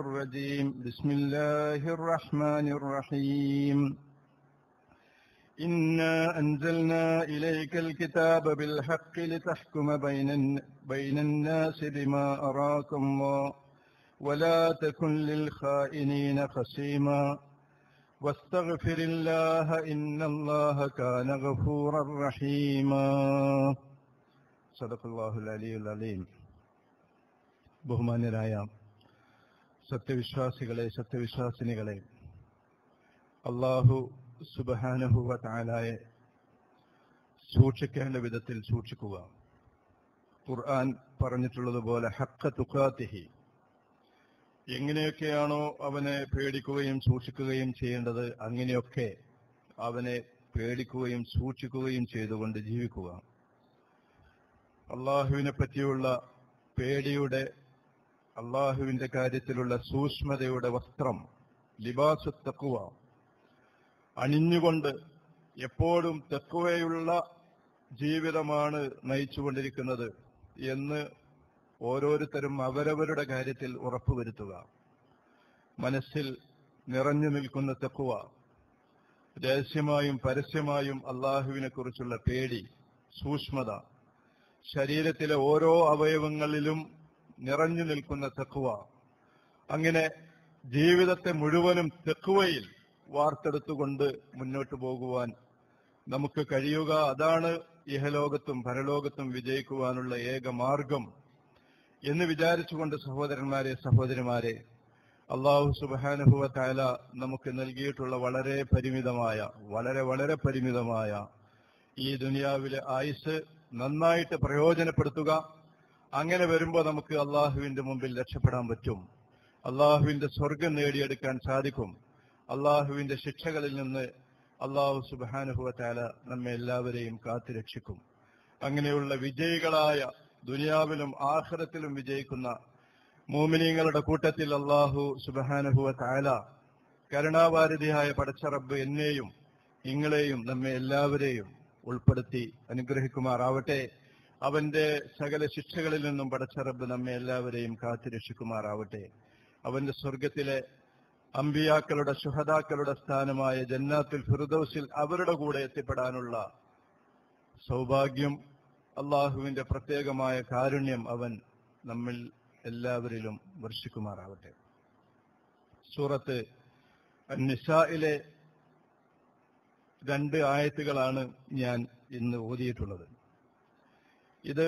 الرجيم بسم الله الرحمن الرحيم إنا أنزلنا إليك الكتاب بالحق لتحكم بين الن- بين الناس بما أراك الله ولا تكن للخائنين خصيما واستغفر الله إن الله كان غفورا رحيما صدق الله العلي العليم ബഹുമാന്യരായ സത്യവിശ്വാസികളെ സത്യവിശ്വാസിനികളെ അള്ളാഹു സുബഹാനഹുവ താലായെ സൂക്ഷിക്കേണ്ട വിധത്തിൽ സൂക്ഷിക്കുക ഖുർആൻ പറഞ്ഞിട്ടുള്ളതുപോലെ ഹക്ക തുക്കാത്തിഹി എങ്ങനെയൊക്കെയാണോ അവനെ പേടിക്കുകയും സൂക്ഷിക്കുകയും ചെയ്യേണ്ടത് അങ്ങനെയൊക്കെ അവനെ പേടിക്കുകയും സൂക്ഷിക്കുകയും ചെയ്തുകൊണ്ട് ജീവിക്കുക അള്ളാഹുവിനെ പറ്റിയുള്ള പേടിയുടെ അള്ളാഹുവിന്റെ കാര്യത്തിലുള്ള സൂക്ഷ്മതയുടെ വസ്ത്രം ലിബാസു തക്കുവ അണിഞ്ഞുകൊണ്ട് എപ്പോഴും തെക്കുവയുള്ള ജീവിതമാണ് നയിച്ചുകൊണ്ടിരിക്കുന്നത് എന്ന് ഓരോരുത്തരും അവരവരുടെ കാര്യത്തിൽ ഉറപ്പുവരുത്തുക മനസ്സിൽ നിറഞ്ഞു നിൽക്കുന്ന തെക്കുവ രഹസ്യമായും പരസ്യമായും അള്ളാഹുവിനെ കുറിച്ചുള്ള പേടി സൂക്ഷ്മത ശരീരത്തിലെ ഓരോ അവയവങ്ങളിലും നിറഞ്ഞു നിൽക്കുന്ന തെക്കുവ അങ്ങനെ ജീവിതത്തെ മുഴുവനും തെക്കുവയിൽ വാർത്തെടുത്തുകൊണ്ട് മുന്നോട്ട് പോകുവാൻ നമുക്ക് കഴിയുക അതാണ് ഇഹലോകത്തും പരലോകത്തും വിജയിക്കുവാനുള്ള ഏക മാർഗം എന്ന് വിചാരിച്ചുകൊണ്ട് സഹോദരന്മാരെ സഹോദരിമാരെ അള്ളാഹു സുബാനുഭവ താല നമുക്ക് നൽകിയിട്ടുള്ള വളരെ പരിമിതമായ വളരെ വളരെ പരിമിതമായ ഈ ദുനിയാവിലെ ആയുസ് നന്നായിട്ട് പ്രയോജനപ്പെടുത്തുക അങ്ങനെ വരുമ്പോൾ നമുക്ക് അള്ളാഹുവിന്റെ മുമ്പിൽ രക്ഷപ്പെടാൻ പറ്റും അള്ളാഹുവിന്റെ സ്വർഗം നേടിയെടുക്കാൻ സാധിക്കും അള്ളാഹുവിന്റെ ശിക്ഷകളിൽ നിന്ന് അള്ളാഹു സുബാനുഭവ താല നമ്മെ എല്ലാവരെയും കാത്തുരക്ഷിക്കും അങ്ങനെയുള്ള വിജയികളായ ദുനിയാവിലും ആഖിറത്തിലും വിജയിക്കുന്ന മോമിനിയങ്ങളുടെ കൂട്ടത്തിൽ അള്ളാഹു സുബഹാനുഭവ താല കരുണാവാരിധിയായ പടച്ചറബ് എന്നെയും നിങ്ങളെയും നമ്മെ എല്ലാവരെയും ഉൾപ്പെടുത്തി അനുഗ്രഹിക്കുമാറാവട്ടെ അവന്റെ സകല ശിക്ഷകളിൽ നിന്നും പടച്ചറബ് നമ്മെ എല്ലാവരെയും കാത്തുരക്ഷിക്കുമാറാവട്ടെ അവന്റെ സ്വർഗത്തിലെ അമ്പിയാക്കളുടെ ശുഹദാക്കളുടെ സ്ഥാനമായ ജന്നാത്തുൽ ഫിറുദൌസിൽ അവരുടെ കൂടെ എത്തിപ്പെടാനുള്ള സൗഭാഗ്യം അള്ളാഹുവിന്റെ പ്രത്യേകമായ കാരുണ്യം അവൻ നമ്മിൽ എല്ലാവരിലും വർഷിക്കുമാറാവട്ടെ സൂറത്ത് നിസായിലെ രണ്ട് ആയത്തുകളാണ് ഞാൻ ഇന്ന് ഓതിയിട്ടുള്ളത് ഇത്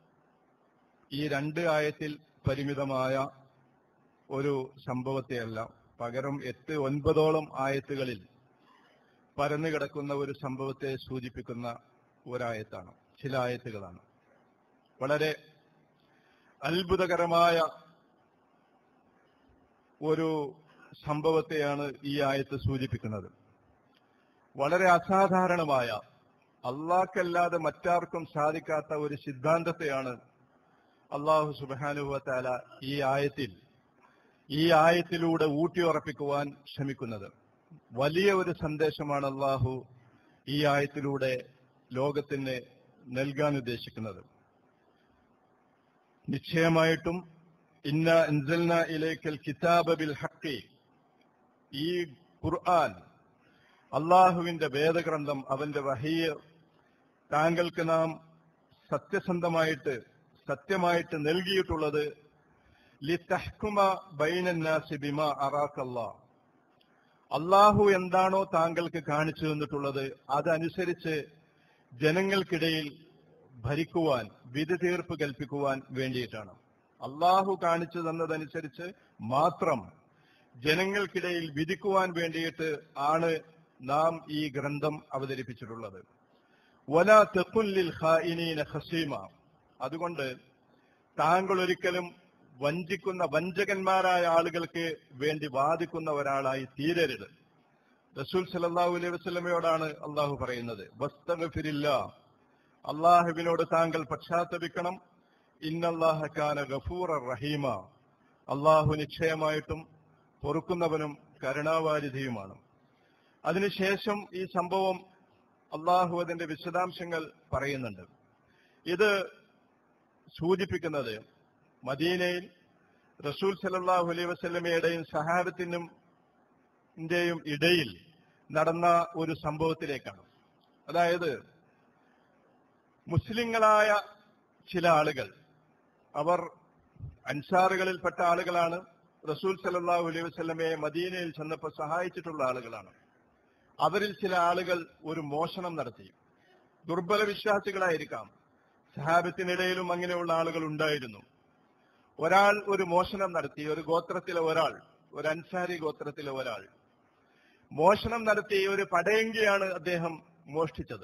ഈ രണ്ട് ആയത്തിൽ പരിമിതമായ ഒരു സംഭവത്തെയല്ല പകരം എട്ട് ഒൻപതോളം ആയത്തുകളിൽ പരന്നു കിടക്കുന്ന ഒരു സംഭവത്തെ സൂചിപ്പിക്കുന്ന ഒരായത്താണ് ചില ആയത്തുകളാണ് വളരെ അത്ഭുതകരമായ ഒരു സംഭവത്തെയാണ് ഈ ആയത്ത് സൂചിപ്പിക്കുന്നത് വളരെ അസാധാരണമായ അള്ളാഹ്ക്കല്ലാതെ മറ്റാർക്കും സാധിക്കാത്ത ഒരു സിദ്ധാന്തത്തെയാണ് അള്ളാഹു സുബാനുഭവത്താല ഈ ആയത്തിൽ ഈ ആയത്തിലൂടെ ഊട്ടിയുറപ്പിക്കുവാൻ ശ്രമിക്കുന്നത് വലിയ ഒരു സന്ദേശമാണ് അള്ളാഹു ഈ ആയത്തിലൂടെ ലോകത്തിന് നൽകാൻ ഉദ്ദേശിക്കുന്നത് നിശ്ചയമായിട്ടും ഇന്ന ഇൻസൽന ഇലേക്കൽ കിതാബ ബിൽ ഹക്കി ഈ ഖുർആൻ അള്ളാഹുവിന്റെ വേദഗ്രന്ഥം അവന്റെ വഹീയ താങ്കൾക്ക് നാം സത്യസന്ധമായിട്ട് സത്യമായിട്ട് നൽകിയിട്ടുള്ളത് ലിതഹ്കുമ ബൈനന്നാസി ബിമ അറാക്കല്ലാ അള്ളാഹു എന്താണോ താങ്കൾക്ക് കാണിച്ചു തന്നിട്ടുള്ളത് അതനുസരിച്ച് ജനങ്ങൾക്കിടയിൽ ഭരിക്കുവാൻ വിധി തീർപ്പ് കൽപ്പിക്കുവാൻ വേണ്ടിയിട്ടാണ് അള്ളാഹു കാണിച്ചു തന്നതനുസരിച്ച് മാത്രം ജനങ്ങൾക്കിടയിൽ വിധിക്കുവാൻ വേണ്ടിയിട്ട് ആണ് നാം ഈ ഗ്രന്ഥം അവതരിപ്പിച്ചിട്ടുള്ളത് വല തെക്കുല്ലിൽ ഖായിനീന ഹസീമ അതുകൊണ്ട് താങ്കൾ ഒരിക്കലും വഞ്ചിക്കുന്ന വഞ്ചകന്മാരായ ആളുകൾക്ക് വേണ്ടി വാദിക്കുന്ന ഒരാളായി തീരരുത് റസൂൽ സലല്ലാഹു അലൈഹി വസ്ലമയോടാണ് അള്ളാഹു പറയുന്നത് വസ്തഗഫിരില്ല അള്ളാഹുവിനോട് താങ്കൾ പശ്ചാത്തപിക്കണം ഇന്നല്ലാഹക്കാന ഗഫൂർ റഹീമ അള്ളാഹു നിശ്ചയമായിട്ടും പൊറുക്കുന്നവനും കരുണാവാരിധിയുമാണ് അതിനുശേഷം ഈ സംഭവം അള്ളാഹു അതിന്റെ വിശദാംശങ്ങൾ പറയുന്നുണ്ട് ഇത് സൂചിപ്പിക്കുന്നത് മദീനയിൽ റസൂൽ സലല്ലാഹു അലൈ വസ്ലമയുടെയും സഹാബത്തിനും ന്റെയും ഇടയിൽ നടന്ന ഒരു സംഭവത്തിലേക്കാണ് അതായത് മുസ്ലിങ്ങളായ ചില ആളുകൾ അവർ അൻസാറുകളിൽപ്പെട്ട ആളുകളാണ് റസൂൽ സലല്ലാഹു അലൈഹി വസ്ലമയെ മദീനയിൽ ചെന്നപ്പോൾ സഹായിച്ചിട്ടുള്ള ആളുകളാണ് അവരിൽ ചില ആളുകൾ ഒരു മോഷണം നടത്തി ദുർബല വിശ്വാസികളായിരിക്കാം സഹാബത്തിനിടയിലും അങ്ങനെയുള്ള ആളുകൾ ഉണ്ടായിരുന്നു ഒരാൾ ഒരു മോഷണം നടത്തി ഒരു ഗോത്രത്തിലെ ഒരാൾ ഒരു അൻസാരി ഗോത്രത്തിലെ ഒരാൾ മോഷണം നടത്തി ഒരു പടയങ്കിയാണ് അദ്ദേഹം മോഷ്ടിച്ചത്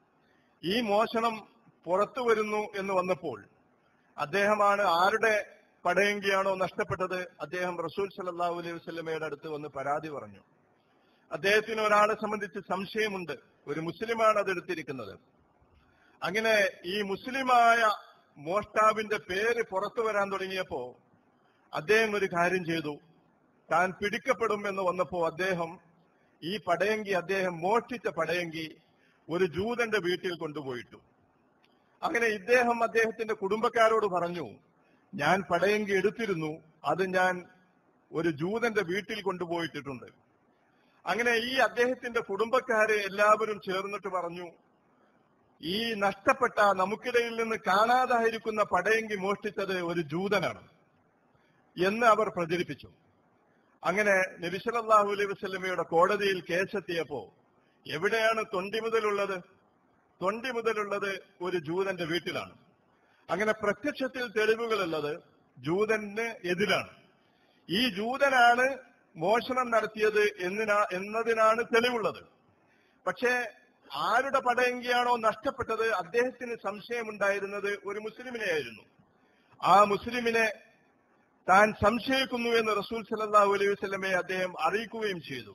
ഈ മോഷണം പുറത്തു വരുന്നു എന്ന് വന്നപ്പോൾ അദ്ദേഹമാണ് ആരുടെ പടയങ്കിയാണോ നഷ്ടപ്പെട്ടത് അദ്ദേഹം റസൂൽ സലല്ലാഹു അലൈഹി വസ്ലമയുടെ അടുത്ത് വന്ന് പരാതി പറഞ്ഞു അദ്ദേഹത്തിന് ഒരാളെ സംബന്ധിച്ച് സംശയമുണ്ട് ഒരു മുസ്ലിമാണ് അത് എടുത്തിരിക്കുന്നത് അങ്ങനെ ഈ മുസ്ലിമായ മോഷ്ടാവിന്റെ പേര് പുറത്തു വരാൻ തുടങ്ങിയപ്പോ അദ്ദേഹം ഒരു കാര്യം ചെയ്തു താൻ പിടിക്കപ്പെടും എന്ന് വന്നപ്പോ അദ്ദേഹം ഈ പടയങ്കി അദ്ദേഹം മോഷ്ടിച്ച പടയങ്കി ഒരു ജൂതന്റെ വീട്ടിൽ കൊണ്ടുപോയിട്ടു അങ്ങനെ ഇദ്ദേഹം അദ്ദേഹത്തിന്റെ കുടുംബക്കാരോട് പറഞ്ഞു ഞാൻ പടയങ്കി എടുത്തിരുന്നു അത് ഞാൻ ഒരു ജൂതന്റെ വീട്ടിൽ കൊണ്ടുപോയിട്ടിട്ടുണ്ട് അങ്ങനെ ഈ അദ്ദേഹത്തിന്റെ കുടുംബക്കാരെ എല്ലാവരും ചേർന്നിട്ട് പറഞ്ഞു ഈ നഷ്ടപ്പെട്ട നമുക്കിടയിൽ നിന്ന് കാണാതായിരിക്കുന്ന പടയങ്കി മോഷ്ടിച്ചത് ഒരു ജൂതനാണ് എന്ന് അവർ പ്രചരിപ്പിച്ചു അങ്ങനെ നബിസലല്ലാഹു അലൈഹി വസ്ലമയുടെ കോടതിയിൽ കേസെത്തിയപ്പോ എവിടെയാണ് തൊണ്ടി മുതലുള്ളത് തൊണ്ടി മുതലുള്ളത് ഒരു ജൂതന്റെ വീട്ടിലാണ് അങ്ങനെ പ്രത്യക്ഷത്തിൽ തെളിവുകളുള്ളത് ജൂതന് എതിരാണ് ഈ ജൂതനാണ് മോഷണം നടത്തിയത് എന്നിനാ എന്നതിനാണ് തെളിവുള്ളത് പക്ഷേ ആരുടെ പടയങ്കിയാണോ നഷ്ടപ്പെട്ടത് അദ്ദേഹത്തിന് സംശയമുണ്ടായിരുന്നത് ഒരു മുസ്ലിമിനെയായിരുന്നു ആ മുസ്ലിമിനെ താൻ സംശയിക്കുന്നു എന്ന് റസൂൽ സലല്ലാഹു അലൈഹി വസ്ലമയെ അദ്ദേഹം അറിയിക്കുകയും ചെയ്തു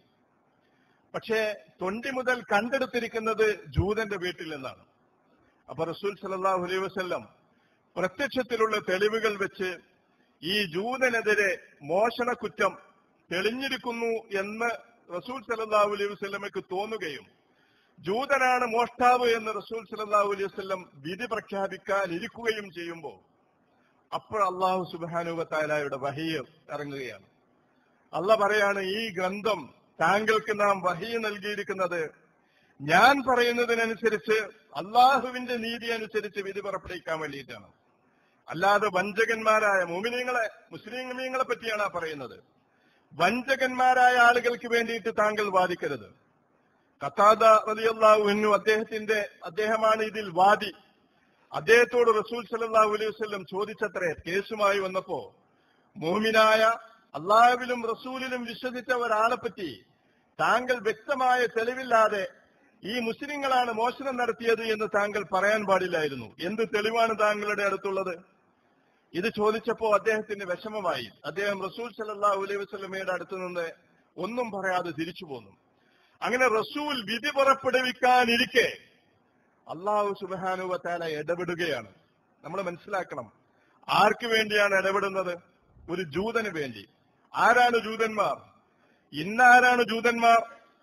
പക്ഷേ തൊണ്ടി മുതൽ കണ്ടെടുത്തിരിക്കുന്നത് ജൂതന്റെ വീട്ടിൽ നിന്നാണ് അപ്പൊ റസൂൽ സലല്ലാഹു അലൈഹി വസ്ല്ലം പ്രത്യക്ഷത്തിലുള്ള തെളിവുകൾ വെച്ച് ഈ ജൂതനെതിരെ മോഷണ കുറ്റം തെളിഞ്ഞിരിക്കുന്നു എന്ന് റസൂൽ സലല്ലാഹു അലൈഹി വസ്ല്ലമയ്ക്ക് തോന്നുകയും ജൂതനാണ് മോഷ്ടാവ് എന്ന് റസൂൽ സലല്ലാഹു അലൈഹി വസ്ല്ലം വിധി പ്രഖ്യാപിക്കാൻ ഇരിക്കുകയും ചെയ്യുമ്പോൾ അപ്പോൾ അള്ളാഹു സുബാനുവത്തായാലയുടെ വഹിയ ഇറങ്ങുകയാണ് അല്ല പറയാണ് ഈ ഗ്രന്ഥം താങ്കൾക്ക് നാം വഹിയ നൽകിയിരിക്കുന്നത് ഞാൻ പറയുന്നതിനനുസരിച്ച് അള്ളാഹുവിന്റെ നീതി അനുസരിച്ച് വിധി പുറപ്പെടുവിക്കാൻ വേണ്ടിയിട്ടാണ് അല്ലാതെ വഞ്ചകന്മാരായ മോമിനിയങ്ങളെ മുസ്ലിങ്ങളെ പറ്റിയാണ് ആ പറയുന്നത് വഞ്ചകന്മാരായ ആളുകൾക്ക് വേണ്ടിയിട്ട് താങ്കൾ വാദിക്കരുത് കത്താദ റലിയല്ലാഹു അദ്ദേഹത്തിന്റെ അദ്ദേഹമാണ് ഇതിൽ വാദി അദ്ദേഹത്തോട് റസൂൽ സലല്ലാഹു അലൈഹി വസ്ലം ചോദിച്ചത്രേ കേസുമായി വന്നപ്പോ മോമിനായ അള്ളാഹുവിലും റസൂലിലും വിശ്വസിച്ച ഒരാളെ പറ്റി താങ്കൾ വ്യക്തമായ തെളിവില്ലാതെ ഈ മുസ്ലിങ്ങളാണ് മോഷണം നടത്തിയത് എന്ന് താങ്കൾ പറയാൻ പാടില്ലായിരുന്നു എന്ത് തെളിവാണ് താങ്കളുടെ അടുത്തുള്ളത് ഇത് ചോദിച്ചപ്പോ അദ്ദേഹത്തിന് വിഷമമായി അദ്ദേഹം റസൂൽ സലല്ലാഹു അലൈഹി വസ്ലമയുടെ അടുത്ത് നിന്ന് ഒന്നും പറയാതെ തിരിച്ചു പോന്നു അങ്ങനെ റസൂൽ വിധി പുറപ്പെടുവിക്കാനിരിക്കെ അള്ളാഹു സുബാനുവത്താല ഇടപെടുകയാണ് നമ്മൾ മനസ്സിലാക്കണം ആർക്ക് വേണ്ടിയാണ് ഇടപെടുന്നത് ഒരു ജൂതന് വേണ്ടി ആരാണ് ജൂതന്മാർ ഇന്നാരാണ് ജൂതന്മാർ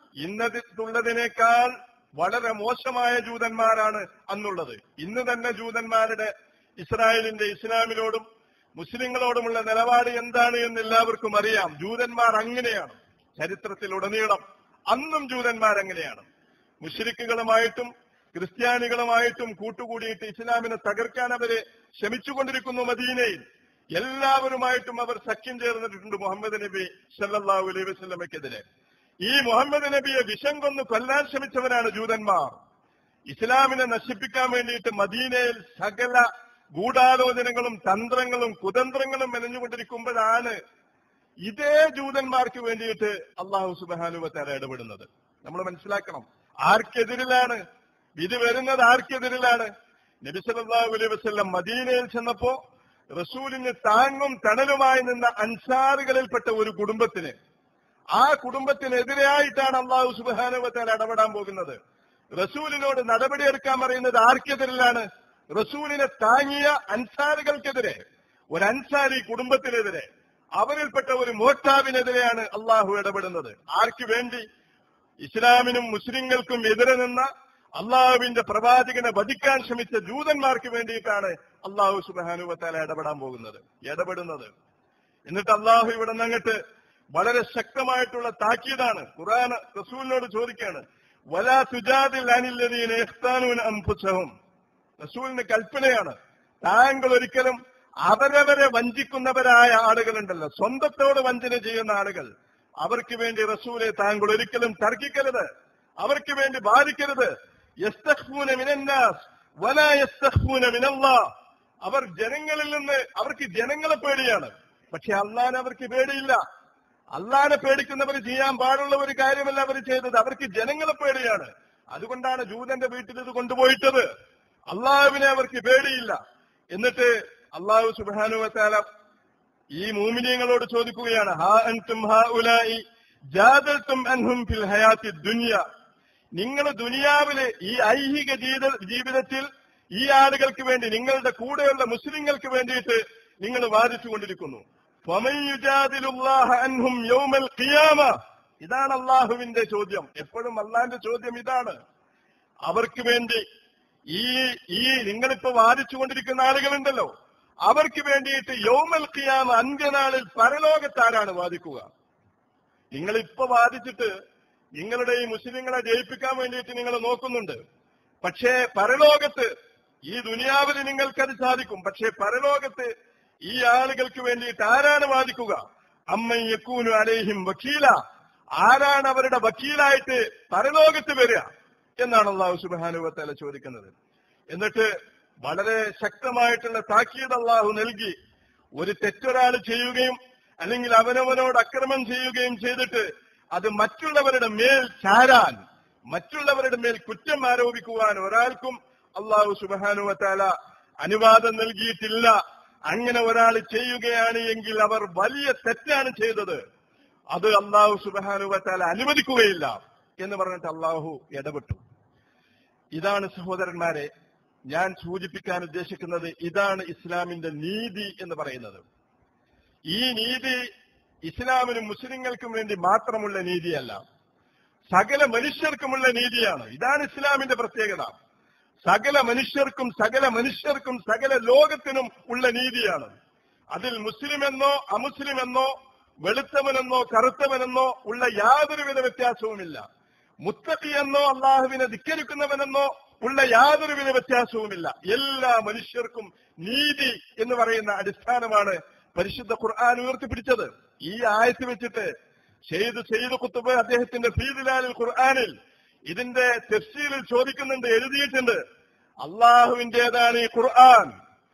ഇന്നതുള്ളതിനേക്കാൾ വളരെ മോശമായ ജൂതന്മാരാണ് അന്നുള്ളത് ഇന്ന് തന്നെ ജൂതന്മാരുടെ ഇസ്രായേലിന്റെ ഇസ്ലാമിനോടും മുസ്ലിങ്ങളോടുമുള്ള നിലപാട് എന്താണ് എന്ന് എല്ലാവർക്കും അറിയാം ജൂതന്മാർ അങ്ങനെയാണ് ചരിത്രത്തിലുടനീളം അന്നും ജൂതന്മാർ അങ്ങനെയാണ് മുഷരിക്കുകളുമായിട്ടും ക്രിസ്ത്യാനികളുമായിട്ടും കൂട്ടുകൂടിയിട്ട് ഇസ്ലാമിനെ തകർക്കാൻ അവരെ ശ്രമിച്ചുകൊണ്ടിരിക്കുന്നു മദീനയിൽ എല്ലാവരുമായിട്ടും അവർ സഖ്യം ചേർന്നിട്ടുണ്ട് മുഹമ്മദ് നബി സല്ലാഹു അലൈഹി വസ്ലമയ്ക്കെതിരെ ഈ മുഹമ്മദ് നബിയെ വിഷം കൊന്ന് കൊല്ലാൻ ശ്രമിച്ചവരാണ് ജൂതന്മാർ ഇസ്ലാമിനെ നശിപ്പിക്കാൻ വേണ്ടിയിട്ട് മദീനയിൽ സകല ഗൂഢാലോചനകളും തന്ത്രങ്ങളും കുതന്ത്രങ്ങളും മെനഞ്ഞുകൊണ്ടിരിക്കുമ്പോഴാണ് ഇതേ ജൂതന്മാർക്ക് വേണ്ടിയിട്ട് അള്ളാഹു സുബാനുവത്താര ഇടപെടുന്നത് നമ്മൾ മനസ്സിലാക്കണം ആർക്കെതിരിലാണ് വിധി വരുന്നത് ആർക്കെതിരിലാണ് നബിസലാഹു അലൈഹി വസ്ലം മദീനയിൽ ചെന്നപ്പോ റസൂലിന് താങ്ങും തണലുമായി നിന്ന അൻസാറുകളിൽപ്പെട്ട ഒരു കുടുംബത്തിന് ആ കുടുംബത്തിനെതിരായിട്ടാണ് അള്ളാഹു സുബാനുവത്താൽ ഇടപെടാൻ പോകുന്നത് റസൂലിനോട് നടപടിയെടുക്കാൻ പറയുന്നത് ആർക്കെതിരിലാണ് റസൂലിനെ താങ്ങിയ അൻസാറുകൾക്കെതിരെ ഒരു അൻസാരി കുടുംബത്തിനെതിരെ അവരിൽപ്പെട്ട ഒരു മോട്ടാവിനെതിരെയാണ് അള്ളാഹു ഇടപെടുന്നത് ആർക്ക് വേണ്ടി ഇസ്ലാമിനും മുസ്ലിങ്ങൾക്കും എതിരെ നിന്ന അള്ളാഹുവിന്റെ പ്രവാചകനെ വധിക്കാൻ ശ്രമിച്ച ജൂതന്മാർക്ക് വേണ്ടിയിട്ടാണ് അള്ളാഹു സുബാനുവത്താല ഇടപെടാൻ പോകുന്നത് ഇടപെടുന്നത് എന്നിട്ട് അള്ളാഹു ഇവിടെ നിന്ന് അങ്ങട്ട് വളരെ ശക്തമായിട്ടുള്ള താക്കീതാണ് ഖുർആൻ റസൂലിനോട് ചോദിക്കുകയാണ് വലാ സുജാദിൽ അനില്ലതീന ഇഖ്താനൂൻ അംഫുസഹും റസൂലിന് കൽപ്പനയാണ് താങ്കൾ ഒരിക്കലും അവരവരെ വഞ്ചിക്കുന്നവരായ ആളുകളുണ്ടല്ലോ സ്വന്തത്തോട് വഞ്ചന ചെയ്യുന്ന ആളുകൾ അവർക്ക് വേണ്ടി റസൂലെ താങ്കൾ ഒരിക്കലും തർക്കിക്കരുത് അവർക്ക് വേണ്ടി ബാധിക്കരുത് യസ്തഖ്ഫൂന മിനന്നാസ് വലാ യസ്തഖ്ഫൂന മിനല്ലാഹ് അവർ ജനങ്ങളിൽ നിന്ന് അവർക്ക് ജനങ്ങളെ പേടിയാണ് പക്ഷെ അള്ളാനെ അവർക്ക് പേടിയില്ല അള്ളാനെ പേടിക്കുന്നവർ ചെയ്യാൻ പാടുള്ള ഒരു കാര്യമല്ല അവർ ചെയ്തത് അവർക്ക് ജനങ്ങളെ പേടിയാണ് അതുകൊണ്ടാണ് ജൂതന്റെ വീട്ടിൽ ഇത് കൊണ്ടുപോയിട്ടത് അള്ളാഹുവിനെ അവർക്ക് പേടിയില്ല എന്നിട്ട് അള്ളാഹു സുബാനുവത്താല ഈ മൂമിനിയങ്ങളോട് ചോദിക്കുകയാണ് ഹാ അൻതും ഹാ ഉലായി ജാദൽത്തും അൻഹും ഫിൽ ഹയാത്തി ദുനിയ നിങ്ങൾ ദുനിയാവിലെ ഈ ഐഹിക ജീവിത ജീവിതത്തിൽ ഈ ആളുകൾക്ക് വേണ്ടി നിങ്ങളുടെ കൂടെയുള്ള മുസ്ലിങ്ങൾക്ക് വേണ്ടിയിട്ട് നിങ്ങൾ വാദിച്ചുകൊണ്ടിരിക്കുന്നു ഫമൻ യുജാദിലുല്ലാഹ അൻഹും യൗമൽ ഖിയാമ ഇതാണ് അള്ളാഹുവിന്റെ ചോദ്യം എപ്പോഴും അള്ളാഹിന്റെ ചോദ്യം ഇതാണ് അവർക്ക് വേണ്ടി ഈ ഈ നിങ്ങളിപ്പോ വാദിച്ചുകൊണ്ടിരിക്കുന്ന ആളുകളുണ്ടല്ലോ അവർക്ക് വേണ്ടിയിട്ട് യൗമൽ ഖിയാമ അന്ത്യനാളിൽ പരലോകത്താരാണ് വാദിക്കുക നിങ്ങൾ ഇപ്പൊ വാദിച്ചിട്ട് നിങ്ങളുടെ ഈ മുസ്ലിങ്ങളെ ജയിപ്പിക്കാൻ വേണ്ടിയിട്ട് നിങ്ങൾ നോക്കുന്നുണ്ട് പക്ഷേ പരലോകത്ത് ഈ ദുനിയാവിൽ നിങ്ങൾക്കത് സാധിക്കും പക്ഷേ പരലോകത്ത് ഈ ആളുകൾക്ക് വേണ്ടിയിട്ട് ആരാണ് വാദിക്കുക അമ്മ യക്കൂനു അലേഹിം വക്കീല ആരാണ് അവരുടെ വക്കീലായിട്ട് പരലോകത്ത് വരിക എന്നാണ് അള്ളാഹു സുബാനുവത്തല ചോദിക്കുന്നത് എന്നിട്ട് വളരെ ശക്തമായിട്ടുള്ള താക്കീത് അള്ളാഹു നൽകി ഒരു തെറ്റൊരാൾ ചെയ്യുകയും അല്ലെങ്കിൽ അവനവനോട് അക്രമം ചെയ്യുകയും ചെയ്തിട്ട് അത് മറ്റുള്ളവരുടെ മേൽ ചാരാൻ മറ്റുള്ളവരുടെ മേൽ കുറ്റം ആരോപിക്കുവാൻ ഒരാൾക്കും അള്ളാഹു സുബാനുവത്താല അനുവാദം നൽകിയിട്ടില്ല അങ്ങനെ ഒരാൾ ചെയ്യുകയാണ് എങ്കിൽ അവർ വലിയ തെറ്റാണ് ചെയ്തത് അത് അള്ളാഹു സുബാനുവത്താല അനുവദിക്കുകയില്ല എന്ന് പറഞ്ഞിട്ട് അള്ളാഹു ഇടപെട്ടു ഇതാണ് സഹോദരന്മാരെ ഞാൻ സൂചിപ്പിക്കാൻ ഉദ്ദേശിക്കുന്നത് ഇതാണ് ഇസ്ലാമിന്റെ നീതി എന്ന് പറയുന്നത് ഈ നീതി ഇസ്ലാമിനും മുസ്ലിങ്ങൾക്കും വേണ്ടി മാത്രമുള്ള നീതിയല്ല സകല മനുഷ്യർക്കുമുള്ള നീതിയാണ് ഇതാണ് ഇസ്ലാമിന്റെ പ്രത്യേകത സകല മനുഷ്യർക്കും സകല മനുഷ്യർക്കും സകല ലോകത്തിനും ഉള്ള നീതിയാണ് അതിൽ മുസ്ലിം എന്നോ അമുസ്ലിം എന്നോ വെളുത്തവനെന്നോ കറുത്തവനെന്നോ ഉള്ള യാതൊരുവിധ വ്യത്യാസവുമില്ല മുത്തഖി എന്നോ അള്ളാഹുവിനെ ധിക്കരിക്കുന്നവനെന്നോ ഉള്ള യാതൊരുവിധ വ്യത്യാസവുമില്ല എല്ലാ മനുഷ്യർക്കും നീതി എന്ന് പറയുന്ന അടിസ്ഥാനമാണ് പരിശുദ്ധ ഖുർആൻ ഉയർത്തിപ്പിടിച്ചത് ഈ ആയത്ത് വെച്ചിട്ട് ഷെയ്ദ് സെയ്ദ് കുത്തുബ് അദ്ദേഹത്തിന്റെ ഫീദിലാലിൽ ഖുർആനിൽ ഇതിന്റെ തെഫ്സീലിൽ ചോദിക്കുന്നുണ്ട് എഴുതിയിട്ടുണ്ട് അള്ളാഹുവിന്റേതാണ് ഈ ഖുർആൻ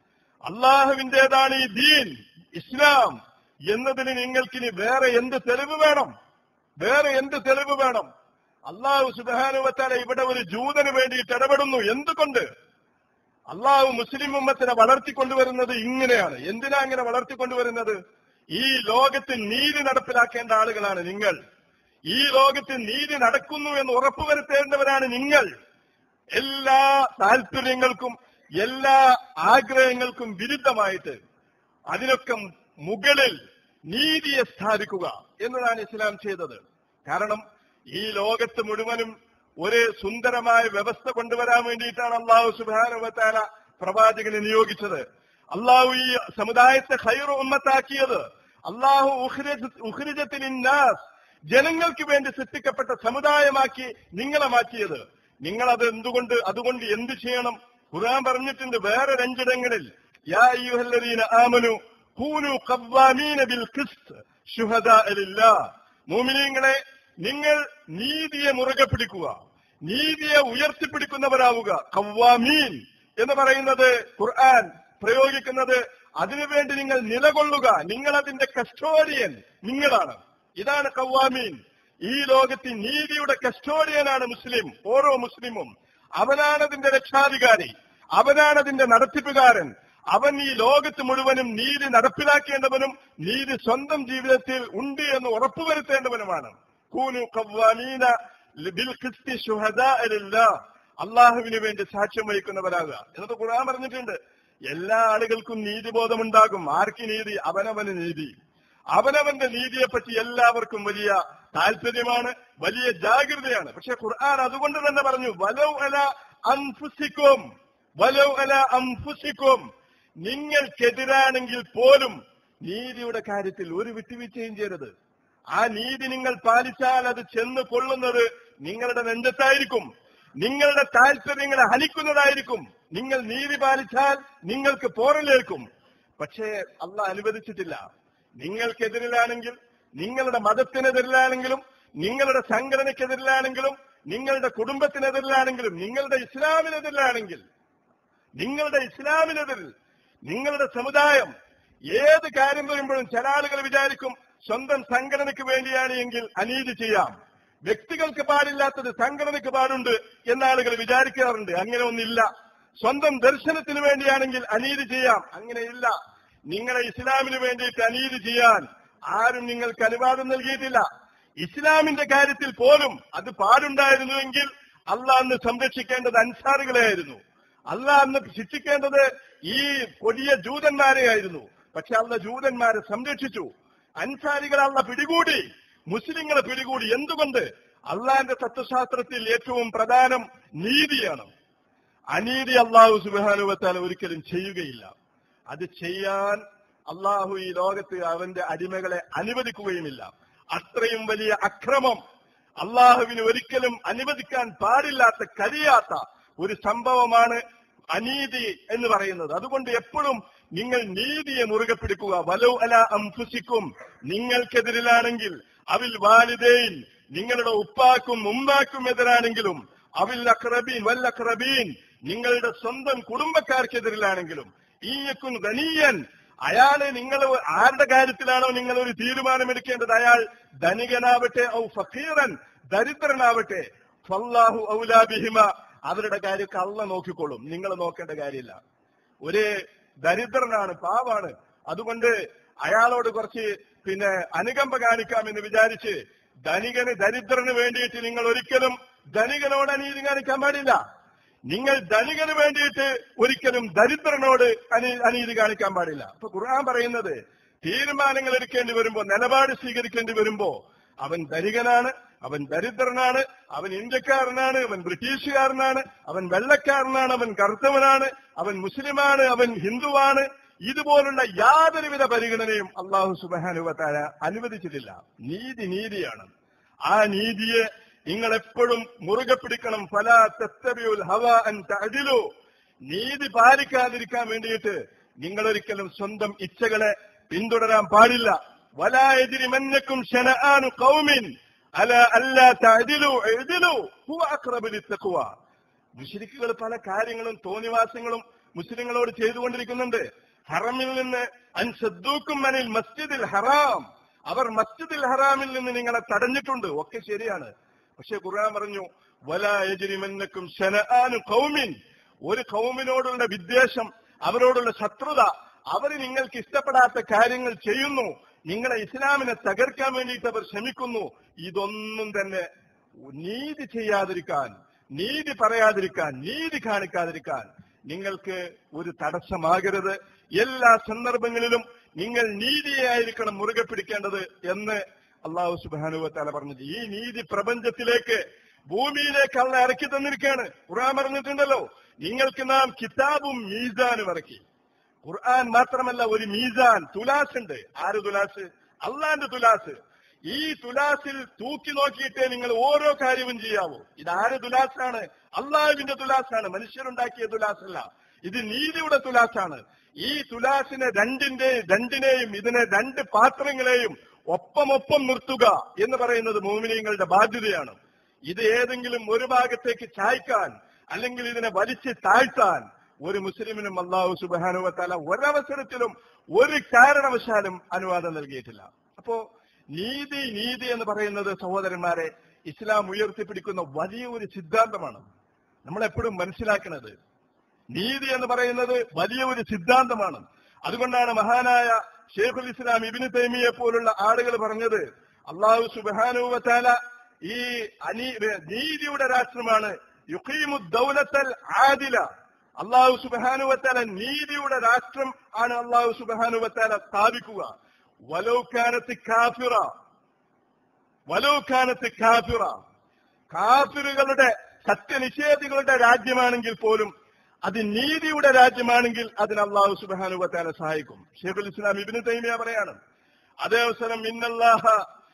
അള്ളാഹുവിന്റേതാണ് ഈ ദീൻ ഇസ്ലാം എന്നതിന് നിങ്ങൾക്കിനി വേറെ എന്ത് തെളിവ് വേണം വേറെ എന്ത് തെളിവ് വേണം അള്ളാഹു സുബാനുവത്താല ഇവിടെ ഒരു ജൂതന് വേണ്ടിയിട്ട് ഇടപെടുന്നു എന്തുകൊണ്ട് അള്ളാഹു മുസ്ലിം ഉമ്മത്തിനെ വളർത്തിക്കൊണ്ടുവരുന്നത് ഇങ്ങനെയാണ് എന്തിനാ അങ്ങനെ വളർത്തിക്കൊണ്ടുവരുന്നത് ഈ ലോകത്ത് നീതി നടപ്പിലാക്കേണ്ട ആളുകളാണ് നിങ്ങൾ ഈ ലോകത്ത് നീതി നടക്കുന്നു എന്ന് ഉറപ്പുവരുത്തേണ്ടവരാണ് നിങ്ങൾ എല്ലാ താല്പര്യങ്ങൾക്കും എല്ലാ ആഗ്രഹങ്ങൾക്കും വിരുദ്ധമായിട്ട് അതിനൊക്കെ മുകളിൽ നീതിയെ സ്ഥാപിക്കുക എന്നതാണ് ഇസ്ലാം ചെയ്തത് കാരണം ഈ ലോകത്ത് മുഴുവനും ഒരു സുന്ദരമായ വ്യവസ്ഥ കൊണ്ടുവരാൻ വേണ്ടിയിട്ടാണ് അള്ളാഹു സുബാനുവത്താല പ്രവാചകനെ നിയോഗിച്ചത് അള്ളാഹു ഈ സമുദായത്തെ ഹൈറു ഉമ്മത്താക്കിയത് അള്ളാഹു ഉഹ്രിജത്തിൽ ഇന്നാസ് ജനങ്ങൾക്ക് വേണ്ടി സൃഷ്ടിക്കപ്പെട്ട സമുദായമാക്കി നിങ്ങളെ മാറ്റിയത് നിങ്ങൾ അത് എന്തുകൊണ്ട് അതുകൊണ്ട് എന്ത് ചെയ്യണം ഖുർആൻ പറഞ്ഞിട്ടുണ്ട് വേറെ രണ്ടിടങ്ങളിൽ യാ അയ്യുഹല്ലദീന ആമനു കൂനു ഖവ്വാമീന ബിൽ ഖിസ്ത് ശുഹദാ ലില്ലാഹ് മുഅ്മിനീങ്ങളെ നിങ്ങൾ നീതിയെ മുറുകെ പിടിക്കുക നീതിയെ ഉയർത്തിപ്പിടിക്കുന്നവരാവുക കവ്വാമീൻ എന്ന് പറയുന്നത് ഖുർആൻ പ്രയോഗിക്കുന്നത് അതിനുവേണ്ടി നിങ്ങൾ നിലകൊള്ളുക നിങ്ങൾ അതിന്റെ കസ്റ്റോഡിയൻ നിങ്ങളാണ് ഇതാണ് കവ്വാമീൻ ഈ ലോകത്ത് നീതിയുടെ കസ്റ്റോഡിയനാണ് മുസ്ലിം ഓരോ മുസ്ലിമും അവനാണ് അതിന്റെ രക്ഷാധികാരി അവനാണ് അതിന്റെ നടത്തിപ്പുകാരൻ അവൻ ഈ ലോകത്ത് മുഴുവനും നീതി നടപ്പിലാക്കേണ്ടവനും നീതി സ്വന്തം ജീവിതത്തിൽ ഉണ്ട് എന്ന് ഉറപ്പുവരുത്തേണ്ടവനുമാണ് കൂനു കവ്വാമീന ബിൽ ഖിസ്തി ശുഹദാഅ ലില്ലാഹ് അള്ളാഹുവിന് വേണ്ടി സാക്ഷ്യം വഹിക്കുന്നവരാകുക എന്നിട്ട് ഖുർആൻ പറഞ്ഞിട്ടുണ്ട് എല്ലാ ആളുകൾക്കും നീതിബോധമുണ്ടാകും ആർക്ക് നീതി അവനവന് നീതി അവനവന്റെ നീതിയെപ്പറ്റി എല്ലാവർക്കും വലിയ താല്പര്യമാണ് വലിയ ജാഗ്രതയാണ് പക്ഷെ ഖുർആൻ അതുകൊണ്ട് തന്നെ പറഞ്ഞു വലൗ അല അംഫുസിക്കും വലൗ അല അംഫുസിക്കും നിങ്ങൾക്കെതിരാണെങ്കിൽ പോലും നീതിയുടെ കാര്യത്തിൽ ഒരു വിട്ടുവീഴ്ചയും ചെയ്യരുത് ആ നീതി നിങ്ങൾ പാലിച്ചാൽ അത് ചെന്ന് കൊള്ളുന്നത് നിങ്ങളുടെ നെഞ്ചത്തായിരിക്കും നിങ്ങളുടെ താല്പര്യങ്ങളെ ഹനിക്കുന്നതായിരിക്കും നിങ്ങൾ നീതി പാലിച്ചാൽ നിങ്ങൾക്ക് പോറലേൽക്കും പക്ഷേ അല്ല അനുവദിച്ചിട്ടില്ല നിങ്ങൾക്കെതിരിലാണെങ്കിൽ നിങ്ങളുടെ മതത്തിനെതിരിലാണെങ്കിലും നിങ്ങളുടെ സംഘടനയ്ക്കെതിരിലാണെങ്കിലും നിങ്ങളുടെ കുടുംബത്തിനെതിരിലാണെങ്കിലും നിങ്ങളുടെ ഇസ്ലാമിനെതിരിലാണെങ്കിൽ നിങ്ങളുടെ ഇസ്ലാമിനെതിരിൽ നിങ്ങളുടെ സമുദായം ഏത് കാര്യം വരുമ്പോഴും ചില ആളുകൾ വിചാരിക്കും സ്വന്തം സംഘടനയ്ക്ക് വേണ്ടിയാണ് എങ്കിൽ അനീതി ചെയ്യാം വ്യക്തികൾക്ക് പാടില്ലാത്തത് സംഘടനയ്ക്ക് പാടുണ്ട് എന്ന ആളുകൾ വിചാരിക്കാറുണ്ട് അങ്ങനെ ഒന്നില്ല സ്വന്തം ദർശനത്തിന് വേണ്ടിയാണെങ്കിൽ അനീതി ചെയ്യാം അങ്ങനെയില്ല നിങ്ങളെ ഇസ്ലാമിന് വേണ്ടിയിട്ട് അനീതി ചെയ്യാൻ ആരും നിങ്ങൾക്ക് അനുവാദം നൽകിയിട്ടില്ല ഇസ്ലാമിന്റെ കാര്യത്തിൽ പോലും അത് പാടുണ്ടായിരുന്നുവെങ്കിൽ അള്ളാഹ് അന്ന് സംരക്ഷിക്കേണ്ടത് അൻസാറുകളെയായിരുന്നു അള്ളാഹ് അന്ന് ശിക്ഷിക്കേണ്ടത് ഈ കൊടിയ ജൂതന്മാരെയായിരുന്നു പക്ഷെ അള്ള ജൂതന്മാരെ സംരക്ഷിച്ചു അൻസാരികൾ അള്ള പിടികൂടി മുസ്ലിങ്ങളെ പിടികൂടി എന്തുകൊണ്ട് അള്ളാന്റെ തത്വശാസ്ത്രത്തിൽ ഏറ്റവും പ്രധാനം നീതിയാണ് അനീതി അള്ളാഹു സുബാനുവത്താൽ ഒരിക്കലും ചെയ്യുകയില്ല അത് ചെയ്യാൻ അള്ളാഹു ഈ ലോകത്ത് അവന്റെ അടിമകളെ അനുവദിക്കുകയുമില്ല അത്രയും വലിയ അക്രമം അള്ളാഹുവിന് ഒരിക്കലും അനുവദിക്കാൻ പാടില്ലാത്ത കഴിയാത്ത ഒരു സംഭവമാണ് അനീതി എന്ന് പറയുന്നത് അതുകൊണ്ട് എപ്പോഴും നിങ്ങൾ നീതിയെ മുറുകെ പിടിക്കുക വലോ അല അംഫുസിക്കും നിങ്ങൾക്കെതിരിലാണെങ്കിൽ അവിൽ വാലിദേൻ നിങ്ങളുടെ ഉപ്പാക്കും ഉമ്മാക്കും എതിരാണെങ്കിലും അവിൽ അക്രബീൻ വൽ അക്രബീൻ നിങ്ങളുടെ സ്വന്തം കുടുംബക്കാർക്കെതിരിലാണെങ്കിലും ഈയക്കും ധനീയൻ അയാളെ നിങ്ങൾ ആരുടെ കാര്യത്തിലാണോ നിങ്ങൾ ഒരു തീരുമാനമെടുക്കേണ്ടത് അയാൾ ധനികനാവട്ടെ ഔ ഫക്കീറൻ ദരിദ്രനാവട്ടെ ഫല്ലാഹു ഔലാബിഹിമ അവരുടെ കാര്യമൊക്കെ അള്ള നോക്കിക്കൊള്ളും നിങ്ങൾ നോക്കേണ്ട കാര്യമില്ല ഒരു ദരിദ്രനാണ് പാവാണ് അതുകൊണ്ട് അയാളോട് കുറച്ച് പിന്നെ അനുകമ്പ കാണിക്കാമെന്ന് വിചാരിച്ച് ധനികന് ദരിദ്രന് വേണ്ടിയിട്ട് നിങ്ങൾ ഒരിക്കലും ധനികനോട് അനീതി കാണിക്കാൻ പാടില്ല നിങ്ങൾ ധനികന് വേണ്ടിയിട്ട് ഒരിക്കലും ദരിദ്രനോട് അനീ- അനീതി കാണിക്കാൻ പാടില്ല അപ്പൊ ഖുർആൻ പറയുന്നത് തീരുമാനങ്ങൾ എടുക്കേണ്ടി വരുമ്പോ നിലപാട് സ്വീകരിക്കേണ്ടി വരുമ്പോ അവൻ ധനികനാണ് അവൻ ദരിദ്രനാണ് അവൻ ഇന്ത്യക്കാരനാണ് അവൻ ബ്രിട്ടീഷുകാരനാണ് അവൻ വെള്ളക്കാരനാണ് അവൻ കറുത്തവനാണ് അവൻ മുസ്ലിമാണ് അവൻ ഹിന്ദുവാണ് ഇതുപോലുള്ള യാതൊരുവിധ പരിഗണനയും അള്ളാഹു സുബാനുവത്താര അനുവദിച്ചിട്ടില്ല നീതി നീതിയാണ് ആ നീതിയെ നിങ്ങൾ എപ്പോഴും മുറുകെ പിടിക്കണം ഫല തെത്തബിയുൽ ഹവ അൻ തഅദിലു നീതി പാലിക്കാതിരിക്കാൻ വേണ്ടിയിട്ട് നിങ്ങൾ ഒരിക്കലും സ്വന്തം ഇച്ഛകളെ പിന്തുടരാൻ പാടില്ല വലായതിരിമന്നക്കും ഷനആനു ഖൗമിൻ അല അല്ലാ തഅദിലു എഴുതിലു ഹുവ അഖ്റബു ലിത്തഖ്വ മുശ്രിക്കുകൾ പല കാര്യങ്ങളും തോന്നിവാസങ്ങളും മുസ്ലിങ്ങളോട് ചെയ്തുകൊണ്ടിരിക്കുന്നുണ്ട് ഹറമിൽ നിന്ന് അൻസദ്ദൂക്കും അനിൽ മസ്ജിദിൽ ഹറാം അവർ മസ്ജിദിൽ ഹറാമിൽ നിന്ന് നിങ്ങളെ തടഞ്ഞിട്ടുണ്ട് ഒക്കെ ശരിയാണ് പക്ഷെ ഖുർആൻ പറഞ്ഞു വലായജിരിമന്നക്കും ഷനആനു ഖൗമിൻ ഒരു കൗമിനോടുള്ള വിദ്വേഷം അവരോടുള്ള ശത്രുത അവർ നിങ്ങൾക്ക് ഇഷ്ടപ്പെടാത്ത കാര്യങ്ങൾ ചെയ്യുന്നു നിങ്ങളെ ഇസ്ലാമിനെ തകർക്കാൻ വേണ്ടിയിട്ട് അവർ ശ്രമിക്കുന്നു ഇതൊന്നും തന്നെ നീതി ചെയ്യാതിരിക്കാൻ നീതി പറയാതിരിക്കാൻ നീതി കാണിക്കാതിരിക്കാൻ നിങ്ങൾക്ക് ഒരു തടസ്സമാകരുത് എല്ലാ സന്ദർഭങ്ങളിലും നിങ്ങൾ നീതിയായിരിക്കണം മുറുകെ പിടിക്കേണ്ടത് എന്ന് അള്ളാഹു സുബാനുവ തല പറഞ്ഞത് ഈ നീതി പ്രപഞ്ചത്തിലേക്ക് ഭൂമിയിലേക്ക് അള്ള ഇറക്കി തന്നിരിക്കുകയാണ് ഖുർആൻ പറഞ്ഞിട്ടുണ്ടല്ലോ നിങ്ങൾക്ക് നാം കിതാബും മീസാനും ഇറക്കി ഖുർആൻ മാത്രമല്ല ഒരു മീസാൻ തുലാസ് ഉണ്ട് ആര് തുലാസ് അള്ളാന്റെ തുലാസ് ഈ തുലാസിൽ തൂക്കി നോക്കിയിട്ടേ നിങ്ങൾ ഓരോ കാര്യവും ചെയ്യാവൂ ഇത് ആര് തുലാസാണ് അള്ളാഹുവിന്റെ തുലാസാണ് മനുഷ്യരുണ്ടാക്കിയ തുലാസല്ല ഇത് നീതിയുടെ തുലാസാണ് ഈ തുലാസിനെ രണ്ടിന്റെ രണ്ടിനെയും ഇതിനെ രണ്ട് പാത്രങ്ങളെയും ഒപ്പമൊപ്പം നിർത്തുക എന്ന് പറയുന്നത് മോമിനിയങ്ങളുടെ ബാധ്യതയാണ് ഇത് ഏതെങ്കിലും ഒരു ഭാഗത്തേക്ക് ചായ്ക്കാൻ അല്ലെങ്കിൽ ഇതിനെ വലിച്ച് താഴ്ത്താൻ ഒരു മുസ്ലിമിനും അള്ളാഹു സുബാനുവത്താല ഒരവസരത്തിലും ഒരു കാരണവശാലും അനുവാദം നൽകിയിട്ടില്ല അപ്പോ നീതി നീതി എന്ന് പറയുന്നത് സഹോദരന്മാരെ ഇസ്ലാം ഉയർത്തിപ്പിടിക്കുന്ന വലിയ ഒരു സിദ്ധാന്തമാണ് നമ്മൾ എപ്പോഴും മനസ്സിലാക്കുന്നത് നീതി എന്ന് പറയുന്നത് വലിയ ഒരു സിദ്ധാന്തമാണ് അതുകൊണ്ടാണ് മഹാനായ ഷേഖുൽ ഇസ്ലാം ഇബിന് തൈമിയെ പോലുള്ള ആളുകൾ പറഞ്ഞത് അള്ളാഹു സുബാനുവത്താല ഈ അനീ നീതിയുടെ രാഷ്ട്രമാണ് യുഖീമു ദൗലത്തൽ ആദില അള്ളാഹു സുബാനുവത്താല നീതിയുടെ രാഷ്ട്രം ആണ് അള്ളാഹു സുബാനുവത്താല സ്ഥാപിക്കുക വലൗക്കാനത്ത് കാഫിറ വലൗക്കാനത്ത് കാഫിറ കാഫിറുകളുടെ സത്യനിഷേധികളുടെ രാജ്യമാണെങ്കിൽ പോലും അത് നീതിയുടെ രാജ്യമാണെങ്കിൽ അതിന് അള്ളാഹു സുബാനുവത്താല സഹായിക്കും ഷെയ്ഖുൽ ഇസ്ലാം ഇബിന് തൈമിയ പറയാണ് അതേ അവസരം ഇന്നല്ലാഹ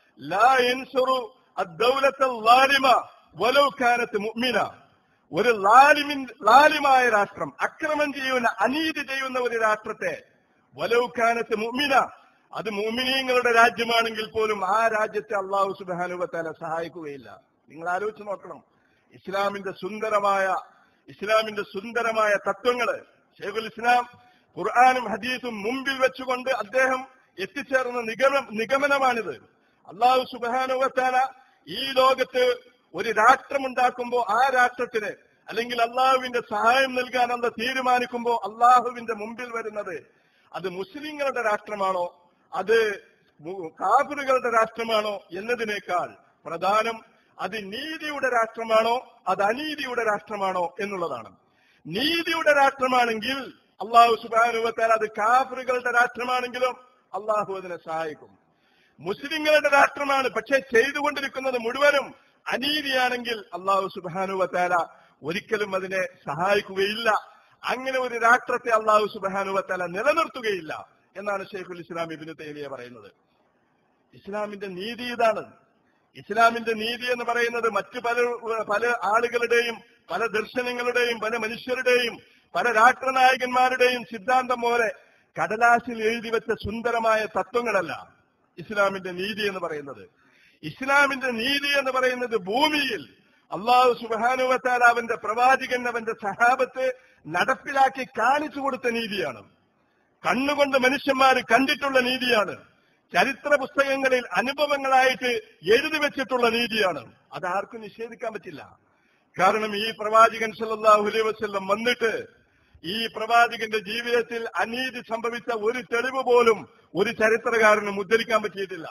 ലാ യൻസുറു അദ്ദൗലത്ത ലാലിമ വലൗ കാനത്ത് മുഅ്മിന ഒരു ലാലിമിൻ ലാലിമായ രാഷ്ട്രം അക്രമം ചെയ്യുന്ന അനീതി ചെയ്യുന്ന ഒരു രാഷ്ട്രത്തെ വലൗ കാനത്ത് മുഅ്മിന അത് മുഅ്മിനീങ്ങളുടെ രാജ്യമാണെങ്കിൽ പോലും ആ രാജ്യത്തെ അള്ളാഹു സുബാനുവത്താല സഹായിക്കുകയില്ല നിങ്ങൾ ആലോചിച്ച് നോക്കണം ഇസ്ലാമിന്റെ സുന്ദരമായ ഇസ്ലാമിന്റെ സുന്ദരമായ തത്വങ്ങള് ഷെയ്ഖുൽ ഇസ്ലാം ഖുർആാനും ഹദീസും മുമ്പിൽ വെച്ചുകൊണ്ട് അദ്ദേഹം എത്തിച്ചേർന്ന നിഗമ നിഗമനമാണിത് അള്ളാഹു സുബാനുവത്താല ഈ ലോകത്ത് ഒരു രാഷ്ട്രമുണ്ടാക്കുമ്പോൾ ആ രാഷ്ട്രത്തിന് അല്ലെങ്കിൽ അള്ളാഹുവിന്റെ സഹായം നൽകാൻ അന്ന് തീരുമാനിക്കുമ്പോൾ അള്ളാഹുവിന്റെ മുമ്പിൽ വരുന്നത് അത് മുസ്ലിങ്ങളുടെ രാഷ്ട്രമാണോ അത് മു- കാഫിറുകളുടെ രാഷ്ട്രമാണോ എന്നതിനേക്കാൾ പ്രധാനം അത് നീതിയുടെ രാഷ്ട്രമാണോ അത് അനീതിയുടെ രാഷ്ട്രമാണോ എന്നുള്ളതാണ് നീതിയുടെ രാഷ്ട്രമാണെങ്കിൽ അള്ളാഹു സുബാനുവത്താൽ അത് കാഫിറുകളുടെ രാഷ്ട്രമാണെങ്കിലും അള്ളാഹു അതിനെ സഹായിക്കും മുസ്ലിങ്ങളുടെ രാഷ്ട്രമാണ് പക്ഷേ ചെയ്തുകൊണ്ടിരിക്കുന്നത് മുഴുവനും അനീതിയാണെങ്കിൽ അള്ളാഹു സുബാനുവത്താല ഒരിക്കലും അതിനെ സഹായിക്കുകയില്ല അങ്ങനെ ഒരു രാഷ്ട്രത്തെ അള്ളാഹു സുബാനുവത്താല നിലനിർത്തുകയില്ല എന്നാണ് ഷെയ്ഖുൽ ഇസ്ലാം ഇബിന് തേലിയ പറയുന്നത് ഇസ്ലാമിന്റെ നീതി ഇതാണ് ഇസ്ലാമിന്റെ നീതി എന്ന് പറയുന്നത് മറ്റു പല പല ആളുകളുടെയും പല ദർശനങ്ങളുടെയും പല മനുഷ്യരുടെയും പല രാഷ്ട്രനായകന്മാരുടെയും സിദ്ധാന്തം പോലെ കടലാസിൽ എഴുതി വെച്ച സുന്ദരമായ തത്വങ്ങളല്ല ഇസ്ലാമിന്റെ നീതി എന്ന് പറയുന്നത് ഇസ്ലാമിന്റെ നീതി എന്ന് പറയുന്നത് ഭൂമിയിൽ അള്ളാഹു സുബാനുവത്താൽ അവന്റെ പ്രവാചകൻ അവന്റെ സഹാബത്ത് നടപ്പിലാക്കി കാണിച്ചു കൊടുത്ത നീതിയാണ് കണ്ണുകൊണ്ട് മനുഷ്യന്മാർ കണ്ടിട്ടുള്ള നീതിയാണ് ചരിത്ര പുസ്തകങ്ങളിൽ അനുഭവങ്ങളായിട്ട് എഴുതി വെച്ചിട്ടുള്ള നീതിയാണ് അത് ആർക്കും നിഷേധിക്കാൻ പറ്റില്ല കാരണം ഈ പ്രവാചകൻ സല്ലല്ലാഹു അലൈഹി വസല്ലം വന്നിട്ട് ഈ പ്രവാചകന്റെ ജീവിതത്തിൽ അനീതി സംഭവിച്ച ഒരു തെളിവ് പോലും ഒരു ചരിത്രകാരനും ഉദ്ധരിക്കാൻ പറ്റിയിട്ടില്ല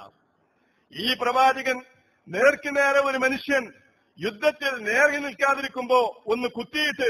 ഈ പ്രവാചകൻ നേർക്ക് നേരെ ഒരു മനുഷ്യൻ യുദ്ധത്തിൽ നേർക്കി നിൽക്കാതിരിക്കുമ്പോ ഒന്ന് കുത്തിയിട്ട്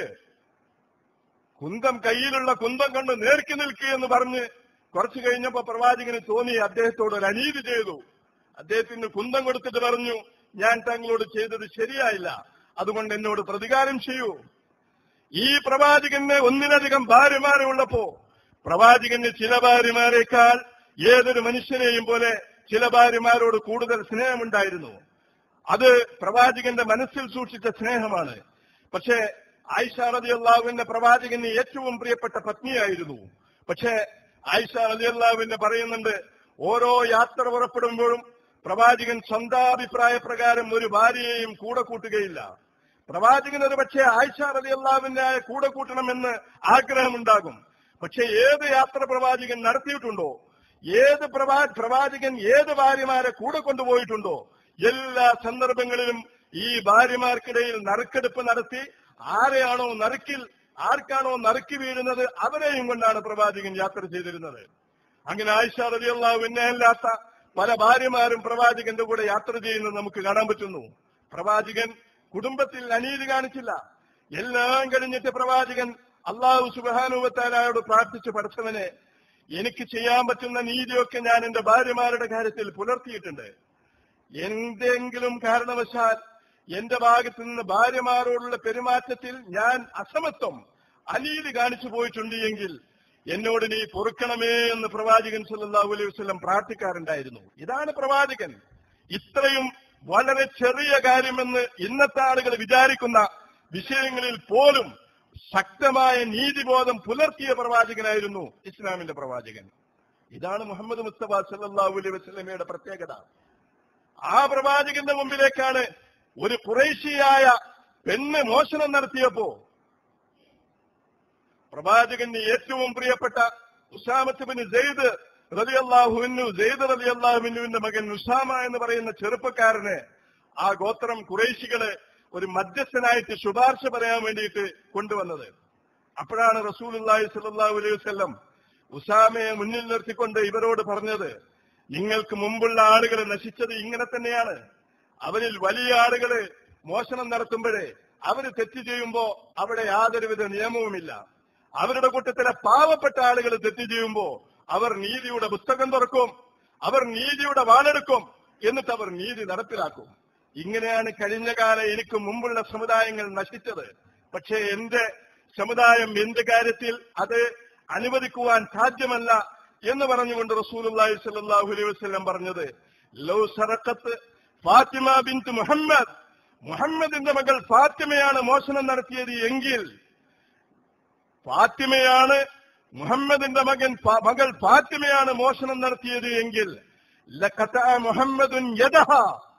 കുന്തം കയ്യിലുള്ള കുന്തം കൊണ്ട് നേർക്ക് നിൽക്കുക എന്ന് പറഞ്ഞ് കുറച്ചു കഴിഞ്ഞപ്പോ പ്രവാചകന് തോന്നി അദ്ദേഹത്തോട് ഒരു അനീതി ചെയ്തു അദ്ദേഹത്തിന് കുന്തം കൊടുത്തിട്ട് പറഞ്ഞു ഞാൻ തങ്ങളോട് ചെയ്തത് ശരിയായില്ല അതുകൊണ്ട് എന്നോട് പ്രതികാരം ചെയ്യൂ ഈ പ്രവാചകന് ഒന്നിലധികം ഭാര്യമാരുള്ളപ്പോ പ്രവാചകന് ചില ഭാര്യമാരെക്കാൾ ഏതൊരു മനുഷ്യനെയും പോലെ ചില ഭാര്യമാരോട് കൂടുതൽ സ്നേഹമുണ്ടായിരുന്നു അത് പ്രവാചകന്റെ മനസ്സിൽ സൂക്ഷിച്ച സ്നേഹമാണ് പക്ഷേ ആയിഷ റതി അള്ളാഹുവിന്റെ പ്രവാചകന് ഏറ്റവും പ്രിയപ്പെട്ട പത്നിയായിരുന്നു പക്ഷേ ആയിഷ റതി അള്ളാഹുവിന്റെ പറയുന്നുണ്ട് ഓരോ യാത്ര പുറപ്പെടുമ്പോഴും പ്രവാചകൻ സ്വന്താഭിപ്രായ പ്രകാരം ഒരു ഭാര്യയെയും കൂടെ കൂട്ടുകയില്ല പ്രവാചകൻ ഒരു പക്ഷേ ആയിഷ റതി അള്ളാഹുവിന്റെ കൂടെ കൂട്ടണമെന്ന് ആഗ്രഹമുണ്ടാകും പക്ഷെ ഏത് യാത്ര പ്രവാചകൻ നടത്തിയിട്ടുണ്ടോ ഏത് പ്രവാ പ്രവാചകൻ ഏത് ഭാര്യമാരെ കൂടെ കൊണ്ടുപോയിട്ടുണ്ടോ എല്ലാ സന്ദർഭങ്ങളിലും ഈ ഭാര്യമാർക്കിടയിൽ നറുക്കെടുപ്പ് നടത്തി ആരെയാണോ നറുക്കിൽ ആർക്കാണോ നറുക്കി വീഴുന്നത് അവരെയും കൊണ്ടാണ് പ്രവാചകൻ യാത്ര ചെയ്തിരുന്നത് അങ്ങനെ ആയിഷ റളിയല്ലാഹു എന്നെ അല്ലാത്ത പല ഭാര്യമാരും പ്രവാചകന്റെ കൂടെ യാത്ര ചെയ്യുന്നത് നമുക്ക് കാണാൻ പറ്റുന്നു പ്രവാചകൻ കുടുംബത്തിൽ അനീതി കാണിച്ചില്ല എല്ലാം കഴിഞ്ഞിട്ട് പ്രവാചകൻ അള്ളാഹു സുബാനുവത്താലായോട് പ്രാർത്ഥിച്ചു പഠിച്ചവനെ എനിക്ക് ചെയ്യാൻ പറ്റുന്ന നീതിയൊക്കെ ഞാൻ എന്റെ ഭാര്യമാരുടെ കാര്യത്തിൽ പുലർത്തിയിട്ടുണ്ട് എന്തെങ്കിലും കാരണവശാൽ എന്റെ ഭാഗത്തു നിന്ന് ഭാര്യമാരോടുള്ള പെരുമാറ്റത്തിൽ ഞാൻ അസമത്വം അനീതി കാണിച്ചു പോയിട്ടുണ്ട് എങ്കിൽ എന്നോട് നീ പൊറുക്കണമേ എന്ന് പ്രവാചകൻ സല്ലല്ലാഹു അലൈഹി വസല്ലം പ്രാർത്ഥിക്കാറുണ്ടായിരുന്നു ഇതാണ് പ്രവാചകൻ ഇത്രയും വളരെ ചെറിയ കാര്യമെന്ന് ഇന്നത്തെ ആളുകൾ വിചാരിക്കുന്ന വിഷയങ്ങളിൽ പോലും ശക്തമായ നീതിബോധം പുലർത്തിയ പ്രവാചകനായിരുന്നു ഇസ്ലാമിന്റെ പ്രവാചകൻ ഇതാണ് മുഹമ്മദ് മുസ്തഫ സല്ലല്ലാഹു അലൈഹി വസല്ലമയുടെ പ്രത്യേകത ആ പ്രവാചകന്റെ മുമ്പിലേക്കാണ് ഒരു കുറേശിയായ പെണ്ണ് മോഷണം നടത്തിയപ്പോ പ്രവാചകന് ഏറ്റവും പ്രിയപ്പെട്ട ഉസാമത്ത് ബിൻ സെയ്ദ് റലിയല്ലാഹുവിനു സെയ്ദ് റലിയല്ലാഹുവിനുവിന്റെ മകൻ ഉസാമ എന്ന് പറയുന്ന ചെറുപ്പക്കാരനെ ആ ഗോത്രം കുറേശികള് ഒരു മധ്യസ്ഥനായിട്ട് ശുപാർശ പറയാൻ വേണ്ടിയിട്ട് കൊണ്ടുവന്നത് അപ്പോഴാണ് റസൂലുള്ളാഹി സ്വല്ലല്ലാഹു അലൈഹി വസല്ലം ഉസാമയെ മുന്നിൽ നിർത്തിക്കൊണ്ട് ഇവരോട് പറഞ്ഞത് നിങ്ങൾക്ക് മുമ്പുള്ള ആളുകൾ നശിച്ചത് ഇങ്ങനെ തന്നെയാണ് അവരിൽ വലിയ ആളുകള് മോഷണം നടത്തുമ്പോഴേ അവര് തെറ്റ് ചെയ്യുമ്പോ അവിടെ യാതൊരുവിധ നിയമവുമില്ല അവരുടെ കൂട്ടത്തിലെ പാവപ്പെട്ട ആളുകൾ തെറ്റ് ചെയ്യുമ്പോ അവർ നീതിയുടെ പുസ്തകം തുറക്കും അവർ നീതിയുടെ വാളെടുക്കും എന്നിട്ട് അവർ നീതി നടപ്പിലാക്കും ഇങ്ങനെയാണ് കഴിഞ്ഞ കാലം എനിക്ക് മുമ്പുള്ള സമുദായങ്ങൾ നശിച്ചത് പക്ഷേ എന്റെ സമുദായം എന്ത് കാര്യത്തിൽ അത് അനുവദിക്കുവാൻ സാധ്യമല്ല എന്ന് പറഞ്ഞുകൊണ്ട് റസൂലുള്ളാഹി സ്വല്ലല്ലാഹു അലൈഹി വസല്ലം പറഞ്ഞത് ലൗ സറഖത്ത് ഫാത്തിമ ബിൻത് മുഹമ്മദ് മുഹമ്മദിന്റെ മകൾ ഫാത്തിമയാണ് മോഷണം നടത്തിയത് എങ്കിൽ ഫാത്തിമയാണ് മുഹമ്മദിന്റെ മകൻ ഫാ- മകൾ ഫാത്തിമയാണ് മോഷണം നടത്തിയത് എങ്കിൽ ലഖത മുഹമ്മദുൻ യദഹ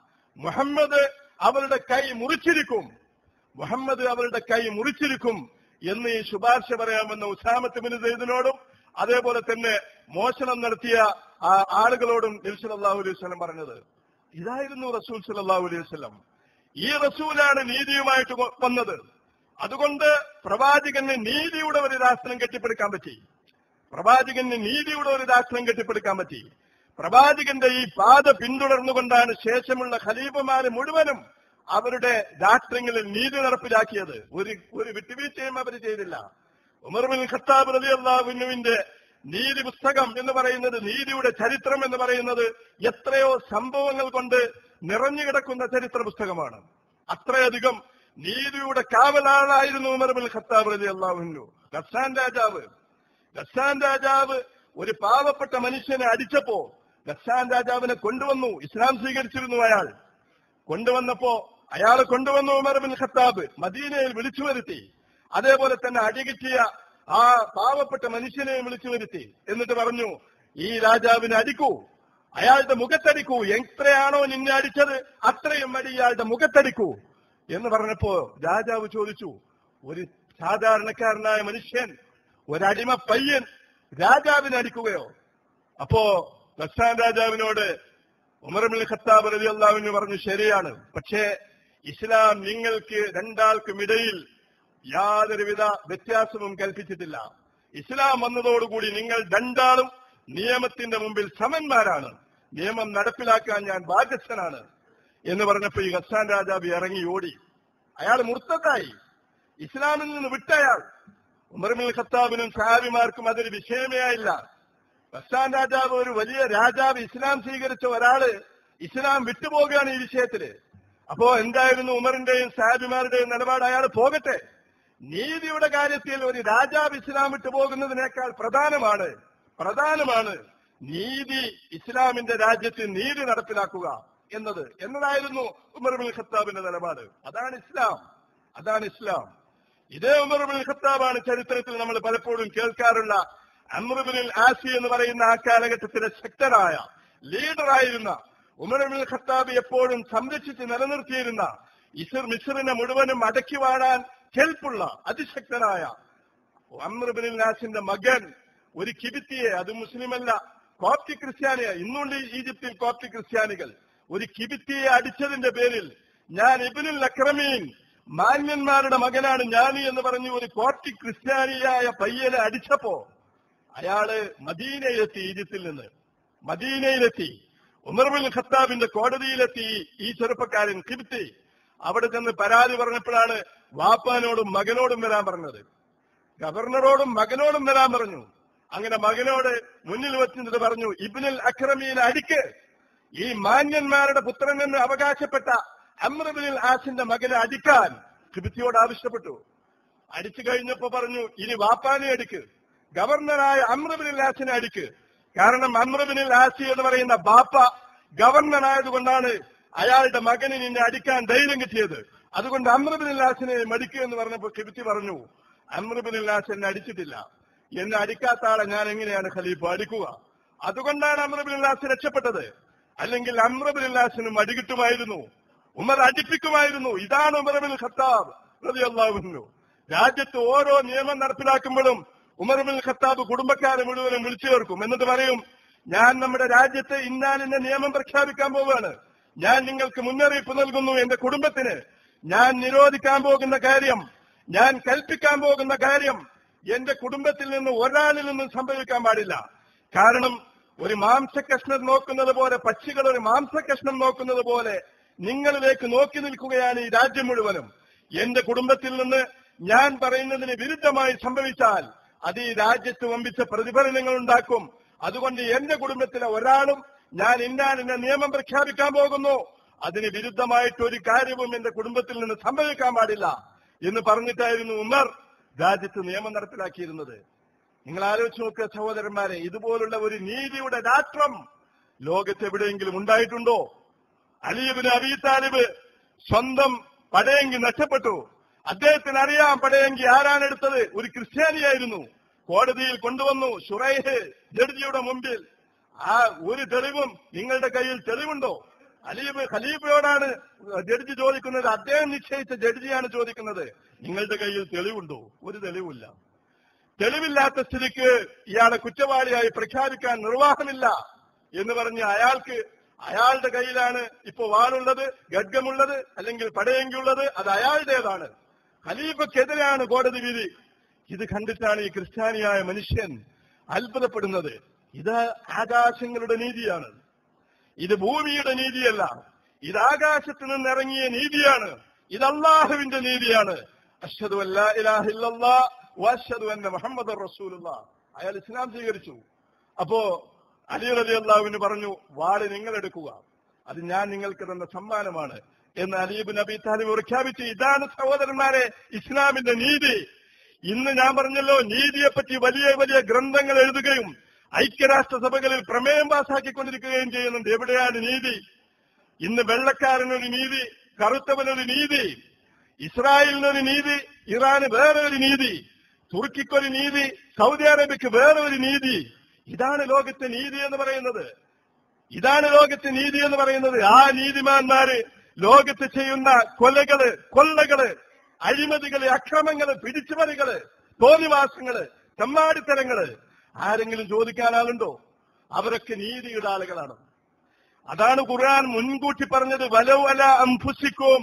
മുഹമ്മദ് അവരുടെ കൈ മുറിച്ചിരിക്കും മുഹമ്മദ് അവരുടെ കൈ മുറിച്ചിരിക്കും എന്ന് ഈ ശുപാർശ പറയാമെന്ന ഉസാമത്ത് ബിൻ സെയ്ദിനോടും അതേപോലെ തന്നെ മോഷണം നടത്തിയ ആ ആളുകളോടും നബിസല്ലാഹു അലൈഹി വസല്ലം പറഞ്ഞത് ഇതായിരുന്നു റസൂൽ സല്ലല്ലാഹു അലൈഹി വസല്ലം ഈ റസൂലാണ് നീതിയുമായിട്ട് കൊ- വന്നത് അതുകൊണ്ട് പ്രവാചകന് നീതിയുടെ ഒരു രാഷ്ട്രം കെട്ടിപ്പടുക്കാൻ പറ്റി പ്രവാചകന് നീതിയുടെ ഒരു രാഷ്ട്രം കെട്ടിപ്പടുക്കാൻ പറ്റി പ്രവാചകന്റെ ഈ പാത പിന്തുടർന്നുകൊണ്ടാണ് ശേഷമുള്ള ഖലീഫമാര് മുഴുവനും അവരുടെ രാഷ്ട്രങ്ങളിൽ നീതി നടപ്പിലാക്കിയത് ഒരു ഒരു വിട്ടുവീഴ്ചയും അവർ ചെയ്തില്ല ഉമർ ബിൻ ഖത്താബ് റളിയല്ലാഹുവിന്റെ നീതി പുസ്തകം എന്ന് പറയുന്നത് നീതിയുടെ ചരിത്രം എന്ന് പറയുന്നത് എത്രയോ സംഭവങ്ങൾ കൊണ്ട് നിറഞ്ഞു കിടക്കുന്ന ചരിത്ര പുസ്തകമാണ് അത്രയധികം നീതിയുടെ കാവലാളായിരുന്നു ഉമർ ബിൻ ഖത്താബ് റലി അള്ളാഹുനു ഗസാൻ രാജാവ് ഗസാൻ രാജാവ് ഒരു പാവപ്പെട്ട മനുഷ്യനെ അടിച്ചപ്പോ ഗസാൻ രാജാവിനെ കൊണ്ടുവന്നു ഇസ്ലാം സ്വീകരിച്ചിരുന്നു അയാൾ കൊണ്ടുവന്നപ്പോ അയാളെ കൊണ്ടുവന്നു ഉമർ ബിൻ ഖത്താബ് മദീനയിൽ വിളിച്ചു വരുത്തി അതേപോലെ തന്നെ അടികിട്ടിയ ആ പാവപ്പെട്ട മനുഷ്യനെ വിളിച്ചു വരുത്തി എന്നിട്ട് പറഞ്ഞു ഈ രാജാവിനെ അടിക്കൂ അയാളുടെ മുഖത്തടിക്കൂ എത്രയാണോ നിന്നെ അടിച്ചത് അത്രയും അടി ഇയാളുടെ മുഖത്തടിക്കൂ എന്ന് പറഞ്ഞപ്പോ രാജാവ് ചോദിച്ചു ഒരു സാധാരണക്കാരനായ മനുഷ്യൻ ഒരടിമ പയ്യൻ രാജാവിനെ അടിക്കുകയോ അപ്പോ ഗസ്സാൻ രാജാവിനോട് ഉമർമിൽ ഖത്താബ് റലി അള്ളാഹുവിന് പറഞ്ഞു ശരിയാണ് പക്ഷേ ഇസ്ലാം നിങ്ങൾക്ക് രണ്ടാൾക്കും ഇടയിൽ യാതൊരുവിധ വ്യത്യാസവും കൽപ്പിച്ചിട്ടില്ല ഇസ്ലാം വന്നതോടുകൂടി നിങ്ങൾ രണ്ടാളും നിയമത്തിന്റെ മുമ്പിൽ സമന്മാരാണ് നിയമം നടപ്പിലാക്കാൻ ഞാൻ ബാധ്യസ്ഥനാണ് എന്ന് പറഞ്ഞപ്പോ ഈ ഗസ്സാൻ രാജാവ് ഇറങ്ങി ഓടി അയാൾ മുർത്തത്തായി ഇസ്ലാമിൽ നിന്ന് വിട്ടയാൾ ഉമർമിൽ ഖത്താബിനും സഹാബിമാർക്കും അതൊരു വിഷയമേ ആയില്ല ഗസ്സാൻ രാജാവ് ഒരു വലിയ രാജാവ് ഇസ്ലാം സ്വീകരിച്ച ഒരാള് ഇസ്ലാം വിട്ടുപോകുകയാണ് ഈ വിഷയത്തില് അപ്പോ എന്തായിരുന്നു ഉമറിന്റെയും സാഹിബിമാരുടെയും നിലപാട് അയാൾ പോകട്ടെ നീതിയുടെ കാര്യത്തിൽ ഒരു രാജാവ് ഇസ്ലാം വിട്ടു പോകുന്നതിനേക്കാൾ പ്രധാനമാണ് പ്രധാനമാണ് നീതി ഇസ്ലാമിന്റെ രാജ്യത്ത് നീതി നടപ്പിലാക്കുക എന്നത് എന്നതായിരുന്നു ഉമർ ബിൻ ഖത്താബിന്റെ നിലപാട് അതാണ് ഇസ്ലാം അതാണ് ഇസ്ലാം ഇതേ ഉമർ ബിൻ ഖത്താബാണ് ചരിത്രത്തിൽ നമ്മൾ പലപ്പോഴും കേൾക്കാറുള്ള അമ്രുബിനിൽ ആസി എന്ന് പറയുന്ന ആ കാലഘട്ടത്തിലെ ശക്തരായ ലീഡറായിരുന്ന ഉമർ ബിൻ ഖത്താബ് എപ്പോഴും സംരക്ഷിച്ച് നിലനിർത്തിയിരുന്ന ഇസിർ മിസ്റിനെ മുഴുവനും അടക്കി വാഴാൻ കെൽപ്പുള്ള അതിശക്തനായ അമ്രുബിനിൽ നാസിന്റെ മകൻ ഒരു കിബിത്തിയെ അത് മുസ്ലിമല്ല കോപ്റ്റി ക്രിസ്ത്യാനിയ ഇന്നുണ്ട് ഈജിപ്തിൽ കോപ്റ്റി ക്രിസ്ത്യാനികൾ ഒരു കിബിത്തിയെ അടിച്ചതിന്റെ പേരിൽ ഞാൻ ഇബിനുൽ അക്രമീൻ മാന്യന്മാരുടെ മകനാണ് ഞാൻ എന്ന് പറഞ്ഞ് ഒരു കോപ്റ്റി ക്രിസ്ത്യാനിയായ പയ്യനെ അടിച്ചപ്പോ അയാള് മദീനയിലെത്തി ഈജിപ്തിൽ നിന്ന് മദീനയിലെത്തി ഉമർബിൻ ഖത്താബിന്റെ കോടതിയിലെത്തി ഈ ചെറുപ്പക്കാരൻ കിബിത്തി അവിടെ ചെന്ന് പരാതി പറഞ്ഞപ്പോഴാണ് വാപ്പാനോടും മകനോടും വരാൻ പറഞ്ഞത് ഗവർണറോടും മകനോടും വരാൻ പറഞ്ഞു അങ്ങനെ മകനോട് മുന്നിൽ വെച്ചിട്ട് പറഞ്ഞു ഇബിനുൽ അക്രമീനെ അടിക്ക് ഈ മാന്യന്മാരുടെ പുത്രൻ എന്ന് അവകാശപ്പെട്ട അമ്രബിനിൽ ആസിന്റെ മകനെ അടിക്കാൻ കിബിത്തിയോട് ആവശ്യപ്പെട്ടു അടിച്ചു കഴിഞ്ഞപ്പോ പറഞ്ഞു ഇനി വാപ്പാനെ അടിക്ക് ഗവർണറായ അമ്രബിനിൽ ആസിനെ അടിക്ക് കാരണം അമ്രബിനിൽ ആസി എന്ന് പറയുന്ന ബാപ്പ ഗവർണറായതുകൊണ്ടാണ് അയാളുടെ മകന് നിന്നെ അടിക്കാൻ ധൈര്യം കിട്ടിയത് അതുകൊണ്ട് അമ്രബിനിൽ ആസിനെ മടിക്കുക എന്ന് പറഞ്ഞപ്പോ കിബിത്തി പറഞ്ഞു അമ്രബിനിൽ ആസ് എന്നെ അടിച്ചിട്ടില്ല എന്നെ അടിക്കാത്ത ആളെ ഞാൻ എങ്ങനെയാണ് ഖലീഫ അടിക്കുക അതുകൊണ്ടാണ് അമ്രബിൻ ലാസ് രക്ഷപ്പെട്ടത് അല്ലെങ്കിൽ അമ്രബിൻ ലാസിനും അടികിട്ടുമായിരുന്നു ഉമർ അടിപ്പിക്കുമായിരുന്നു ഇതാണ് ഉമർബിൻ ഖത്താബ് റളിയല്ലാഹു രാജ്യത്ത് ഓരോ നിയമം നടപ്പിലാക്കുമ്പോഴും ഉമർബിൻ ഖത്താബ് കുടുംബക്കാരെ മുഴുവനും വിളിച്ചു ചേർക്കും എന്നിട്ട് പറയും ഞാൻ നമ്മുടെ രാജ്യത്ത് ഇന്നാലിന്റെ നിയമം പ്രഖ്യാപിക്കാൻ പോവുകയാണ് ഞാൻ നിങ്ങൾക്ക് മുന്നറിയിപ്പ് നൽകുന്നു എന്റെ കുടുംബത്തിന് ഞാൻ നിരോധിക്കാൻ പോകുന്ന കാര്യം ഞാൻ കൽപ്പിക്കാൻ പോകുന്ന കാര്യം എന്റെ കുടുംബത്തിൽ നിന്ന് ഒരാളിൽ നിന്നും സംഭവിക്കാൻ പാടില്ല കാരണം ഒരു മാംസകഷ്ണം നോക്കുന്നത് പോലെ പക്ഷികൾ ഒരു മാംസകഷ്ണം നോക്കുന്നത് പോലെ നിങ്ങളിലേക്ക് നോക്കി നിൽക്കുകയാണ് ഈ രാജ്യം മുഴുവനും എന്റെ കുടുംബത്തിൽ നിന്ന് ഞാൻ പറയുന്നതിന് വിരുദ്ധമായി സംഭവിച്ചാൽ അത് ഈ രാജ്യത്ത് വമ്പിച്ച പ്രതിഫലനങ്ങൾ ഉണ്ടാക്കും അതുകൊണ്ട് എന്റെ കുടുംബത്തിലെ ഒരാളും ഞാൻ ഇന്നാലിന്റെ നിയമം പ്രഖ്യാപിക്കാൻ പോകുന്നു അതിന് വിരുദ്ധമായിട്ട് ഒരു കാര്യവും എന്റെ കുടുംബത്തിൽ നിന്ന് സംഭവിക്കാൻ പാടില്ല എന്ന് പറഞ്ഞിട്ടായിരുന്നു ഉമർ രാജ്യത്ത് നിയമം നടപ്പിലാക്കിയിരുന്നത് നിങ്ങൾ ആലോചിച്ച് നോക്കുക സഹോദരന്മാരെ ഇതുപോലുള്ള ഒരു നീതിയുടെ രാഷ്ട്രം ലോകത്ത് എവിടെയെങ്കിലും ഉണ്ടായിട്ടുണ്ടോ അലീബിന് അബി താലിബ് സ്വന്തം പടയെങ്കി നഷ്ടപ്പെട്ടു അദ്ദേഹത്തിന് അറിയാം പടയെങ്കി ആരാണ് എടുത്തത് ഒരു ക്രിസ്ത്യാനിയായിരുന്നു കോടതിയിൽ കൊണ്ടുവന്നു ഷുറൈഹ് ജഡ്ജിയുടെ മുമ്പിൽ ആ ഒരു തെളിവും നിങ്ങളുടെ കയ്യിൽ തെളിവുണ്ടോ അലീബ് ഖലീഫയോടാണ് ജഡ്ജി ചോദിക്കുന്നത് അദ്ദേഹം നിശ്ചയിച്ച ജഡ്ജിയാണ് ചോദിക്കുന്നത് നിങ്ങളുടെ കയ്യിൽ തെളിവുണ്ടോ ഒരു തെളിവില്ല തെളിവില്ലാത്ത സ്ഥിതിക്ക് ഇയാളെ കുറ്റവാളിയായി പ്രഖ്യാപിക്കാൻ നിർവാഹമില്ല എന്ന് പറഞ്ഞ് അയാൾക്ക് അയാളുടെ കയ്യിലാണ് ഇപ്പോ വാളുള്ളത് ഗഡ്ഗമുള്ളത് അല്ലെങ്കിൽ പടയെങ്കിയുള്ളത് അത് അയാളുടേതാണ് ഖലീഫക്കെതിരെയാണ് കോടതി വിധി ഇത് കണ്ടിട്ടാണ് ഈ ക്രിസ്ത്യാനിയായ മനുഷ്യൻ അത്ഭുതപ്പെടുന്നത് ഇത് ആകാശങ്ങളുടെ നീതിയാണ് ഇത് ഭൂമിയുടെ നീതിയല്ല ഇത് ആകാശത്ത് നിന്നിറങ്ങിയ നീതിയാണ് ഇത് അള്ളാഹുവിന്റെ നീതിയാണ് അഷ്ഹദു അല്ലാ ഇലാഹ ഇല്ലല്ലാ വഅഷ്ഹദു അന്ന മുഹമ്മദ് റസൂലുള്ള അയാൾ ഇസ്ലാം സ്വീകരിച്ചു അപ്പോ അലി റലി അള്ളാഹുവിന് പറഞ്ഞു വാള് നിങ്ങൾ എടുക്കുക അത് ഞാൻ നിങ്ങൾക്ക് തന്ന സമ്മാനമാണ് എന്ന് അലീബ് നബി താലിബ് പ്രഖ്യാപിച്ചു ഇതാണ് സഹോദരന്മാരെ ഇസ്ലാമിന്റെ നീതി ഇന്ന് ഞാൻ പറഞ്ഞല്ലോ നീതിയെപ്പറ്റി വലിയ വലിയ ഗ്രന്ഥങ്ങൾ എഴുതുകയും ഐക്യരാഷ്ട്രസഭകളിൽ പ്രമേയം പാസാക്കിക്കൊണ്ടിരിക്കുകയും ചെയ്യുന്നുണ്ട് എവിടെയാണ് നീതി ഇന്ന് വെള്ളക്കാരനൊരു നീതി കറുത്തവനൊരു നീതി ഇസ്രായേലിനൊരു നീതി ഇറാന് വേറെ ഒരു നീതി തുർക്കിക്കൊരു നീതി സൗദി അറേബ്യക്ക് വേറെ ഒരു നീതി ഇതാണ് ലോകത്തെ നീതി എന്ന് പറയുന്നത് ഇതാണ് ലോകത്തെ നീതി എന്ന് പറയുന്നത് ആ നീതിമാന്മാര് ലോകത്ത് ചെയ്യുന്ന കൊലകള് കൊള്ളകള് അഴിമതികള് അക്രമങ്ങള് പിടിച്ചുപറികള് തോന്നിവാസങ്ങള് തെമ്മാടിത്തരങ്ങള് ആരെങ്കിലും ചോദിക്കാൻ ആളുണ്ടോ അവരൊക്കെ നീതിയുടെ ആളുകളാണ് അതാണ് ഖുർആൻ മുൻകൂട്ടി പറഞ്ഞത് വലവ് അല അംഫുസിക്കും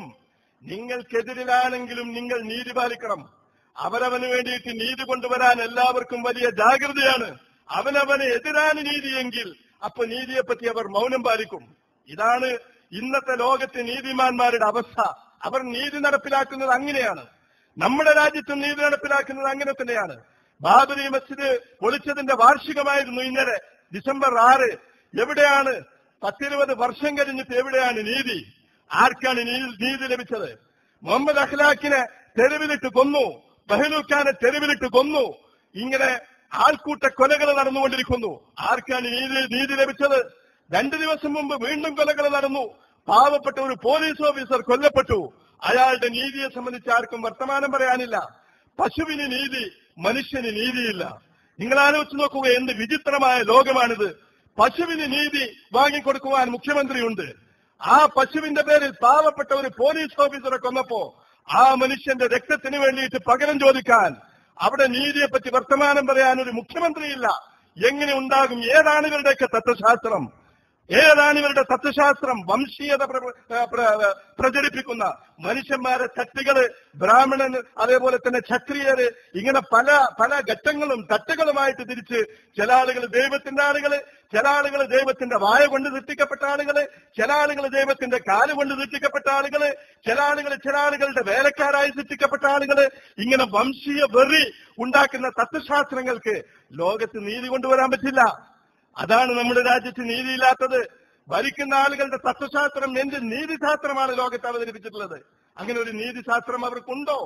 നിങ്ങൾക്കെതിരിലാണെങ്കിലും നിങ്ങൾ നീതി പാലിക്കണം അവരവന് വേണ്ടിയിട്ട് നീതി കൊണ്ടുവരാൻ എല്ലാവർക്കും വലിയ ജാഗ്രതയാണ് അവനവന് എതിരാണ് നീതിയെങ്കിൽ അപ്പൊ നീതിയെപ്പറ്റി അവർ മൗനം പാലിക്കും ഇതാണ് ഇന്നത്തെ ലോകത്തെ നീതിമാന്മാരുടെ അവസ്ഥ അവർ നീതി നടപ്പിലാക്കുന്നത് അങ്ങനെയാണ് നമ്മുടെ രാജ്യത്തും നീതി നടപ്പിലാക്കുന്നത് അങ്ങനെ തന്നെയാണ് ബാബരി മസ്ജിദ് പൊളിച്ചതിന്റെ വാർഷികമായിരുന്നു ഇന്നലെ ഡിസംബർ ആറ് എവിടെയാണ് പത്തിരുപത് വർഷം കഴിഞ്ഞിട്ട് എവിടെയാണ് നീതി ആർക്കാണ് നീ- നീതി ലഭിച്ചത് മുഹമ്മദ് അഖ്ലാഖിനെ തെരുവിലിട്ട് കൊന്നു ബഹലൂഖാനെ തെരുവിലിട്ട് കൊന്നു ഇങ്ങനെ ആൾക്കൂട്ട കൊലകൾ നടന്നുകൊണ്ടിരിക്കുന്നു ആർക്കാണ് നീതി നീതി ലഭിച്ചത് രണ്ടു ദിവസം മുമ്പ് വീണ്ടും കൊലകൾ നടന്നു പാവപ്പെട്ട ഒരു പോലീസ് ഓഫീസർ കൊല്ലപ്പെട്ടു അയാളുടെ നീതിയെ സംബന്ധിച്ച് ആർക്കും വർത്തമാനം പറയാനില്ല പശുവിന് നീതി മനുഷ്യന് നീതിയില്ല നിങ്ങൾ ആലോചിച്ച് നോക്കുക എന്ത് വിചിത്രമായ ലോകമാണിത് പശുവിന് നീതി വാങ്ങിക്കൊടുക്കുവാൻ മുഖ്യമന്ത്രിയുണ്ട് ആ പശുവിന്റെ പേരിൽ പാവപ്പെട്ട ഒരു പോലീസ് ഓഫീസറെ കൊന്നപ്പോ ആ മനുഷ്യന്റെ രക്തത്തിന് വേണ്ടിയിട്ട് പകരം ചോദിക്കാൻ അവിടെ നീതിയെപ്പറ്റി വർത്തമാനം പറയാൻ ഒരു മുഖ്യമന്ത്രിയില്ല എങ്ങനെ ഉണ്ടാകും ഏതാണ് ഇവരുടെയൊക്കെ തത്വശാസ്ത്രം ഏതാണ് ഇവരുടെ തത്വശാസ്ത്രം വംശീയത പ്ര- പ്ര- പ്രചരിപ്പിക്കുന്ന മനുഷ്യന്മാരെ തട്ടുകള് ബ്രാഹ്മണൻ അതേപോലെ തന്നെ ക്ഷത്രിയര് ഇങ്ങനെ പല പല ഘട്ടങ്ങളും തട്ടുകളുമായിട്ട് തിരിച്ച് ചില ആളുകൾ ദൈവത്തിന്റെ ആളുകള് ചില ആളുകൾ ദൈവത്തിന്റെ വായ കൊണ്ട് സൃഷ്ടിക്കപ്പെട്ട ആളുകള് ചില ആളുകൾ ദൈവത്തിന്റെ കാല് കൊണ്ട് സൃഷ്ടിക്കപ്പെട്ട ആളുകള് ചില ആളുകൾ ചില ആളുകളുടെ വേലക്കാരായി സൃഷ്ടിക്കപ്പെട്ട ആളുകള് ഇങ്ങനെ വംശീയ വെറി ഉണ്ടാക്കുന്ന തത്വശാസ്ത്രങ്ങൾക്ക് ലോകത്ത് നീതി കൊണ്ടുവരാൻ പറ്റില്ല അതാണ് നമ്മുടെ രാജ്യത്ത് നീതിയില്ലാത്തത് ഭരിക്കുന്ന ആളുകളുടെ തത്വശാസ്ത്രം എന്ത് നീതിശാസ്ത്രമാണ് ലോകത്ത് അവതരിപ്പിച്ചിട്ടുള്ളത് അങ്ങനെ ഒരു നീതിശാസ്ത്രം അവർക്കുണ്ടോ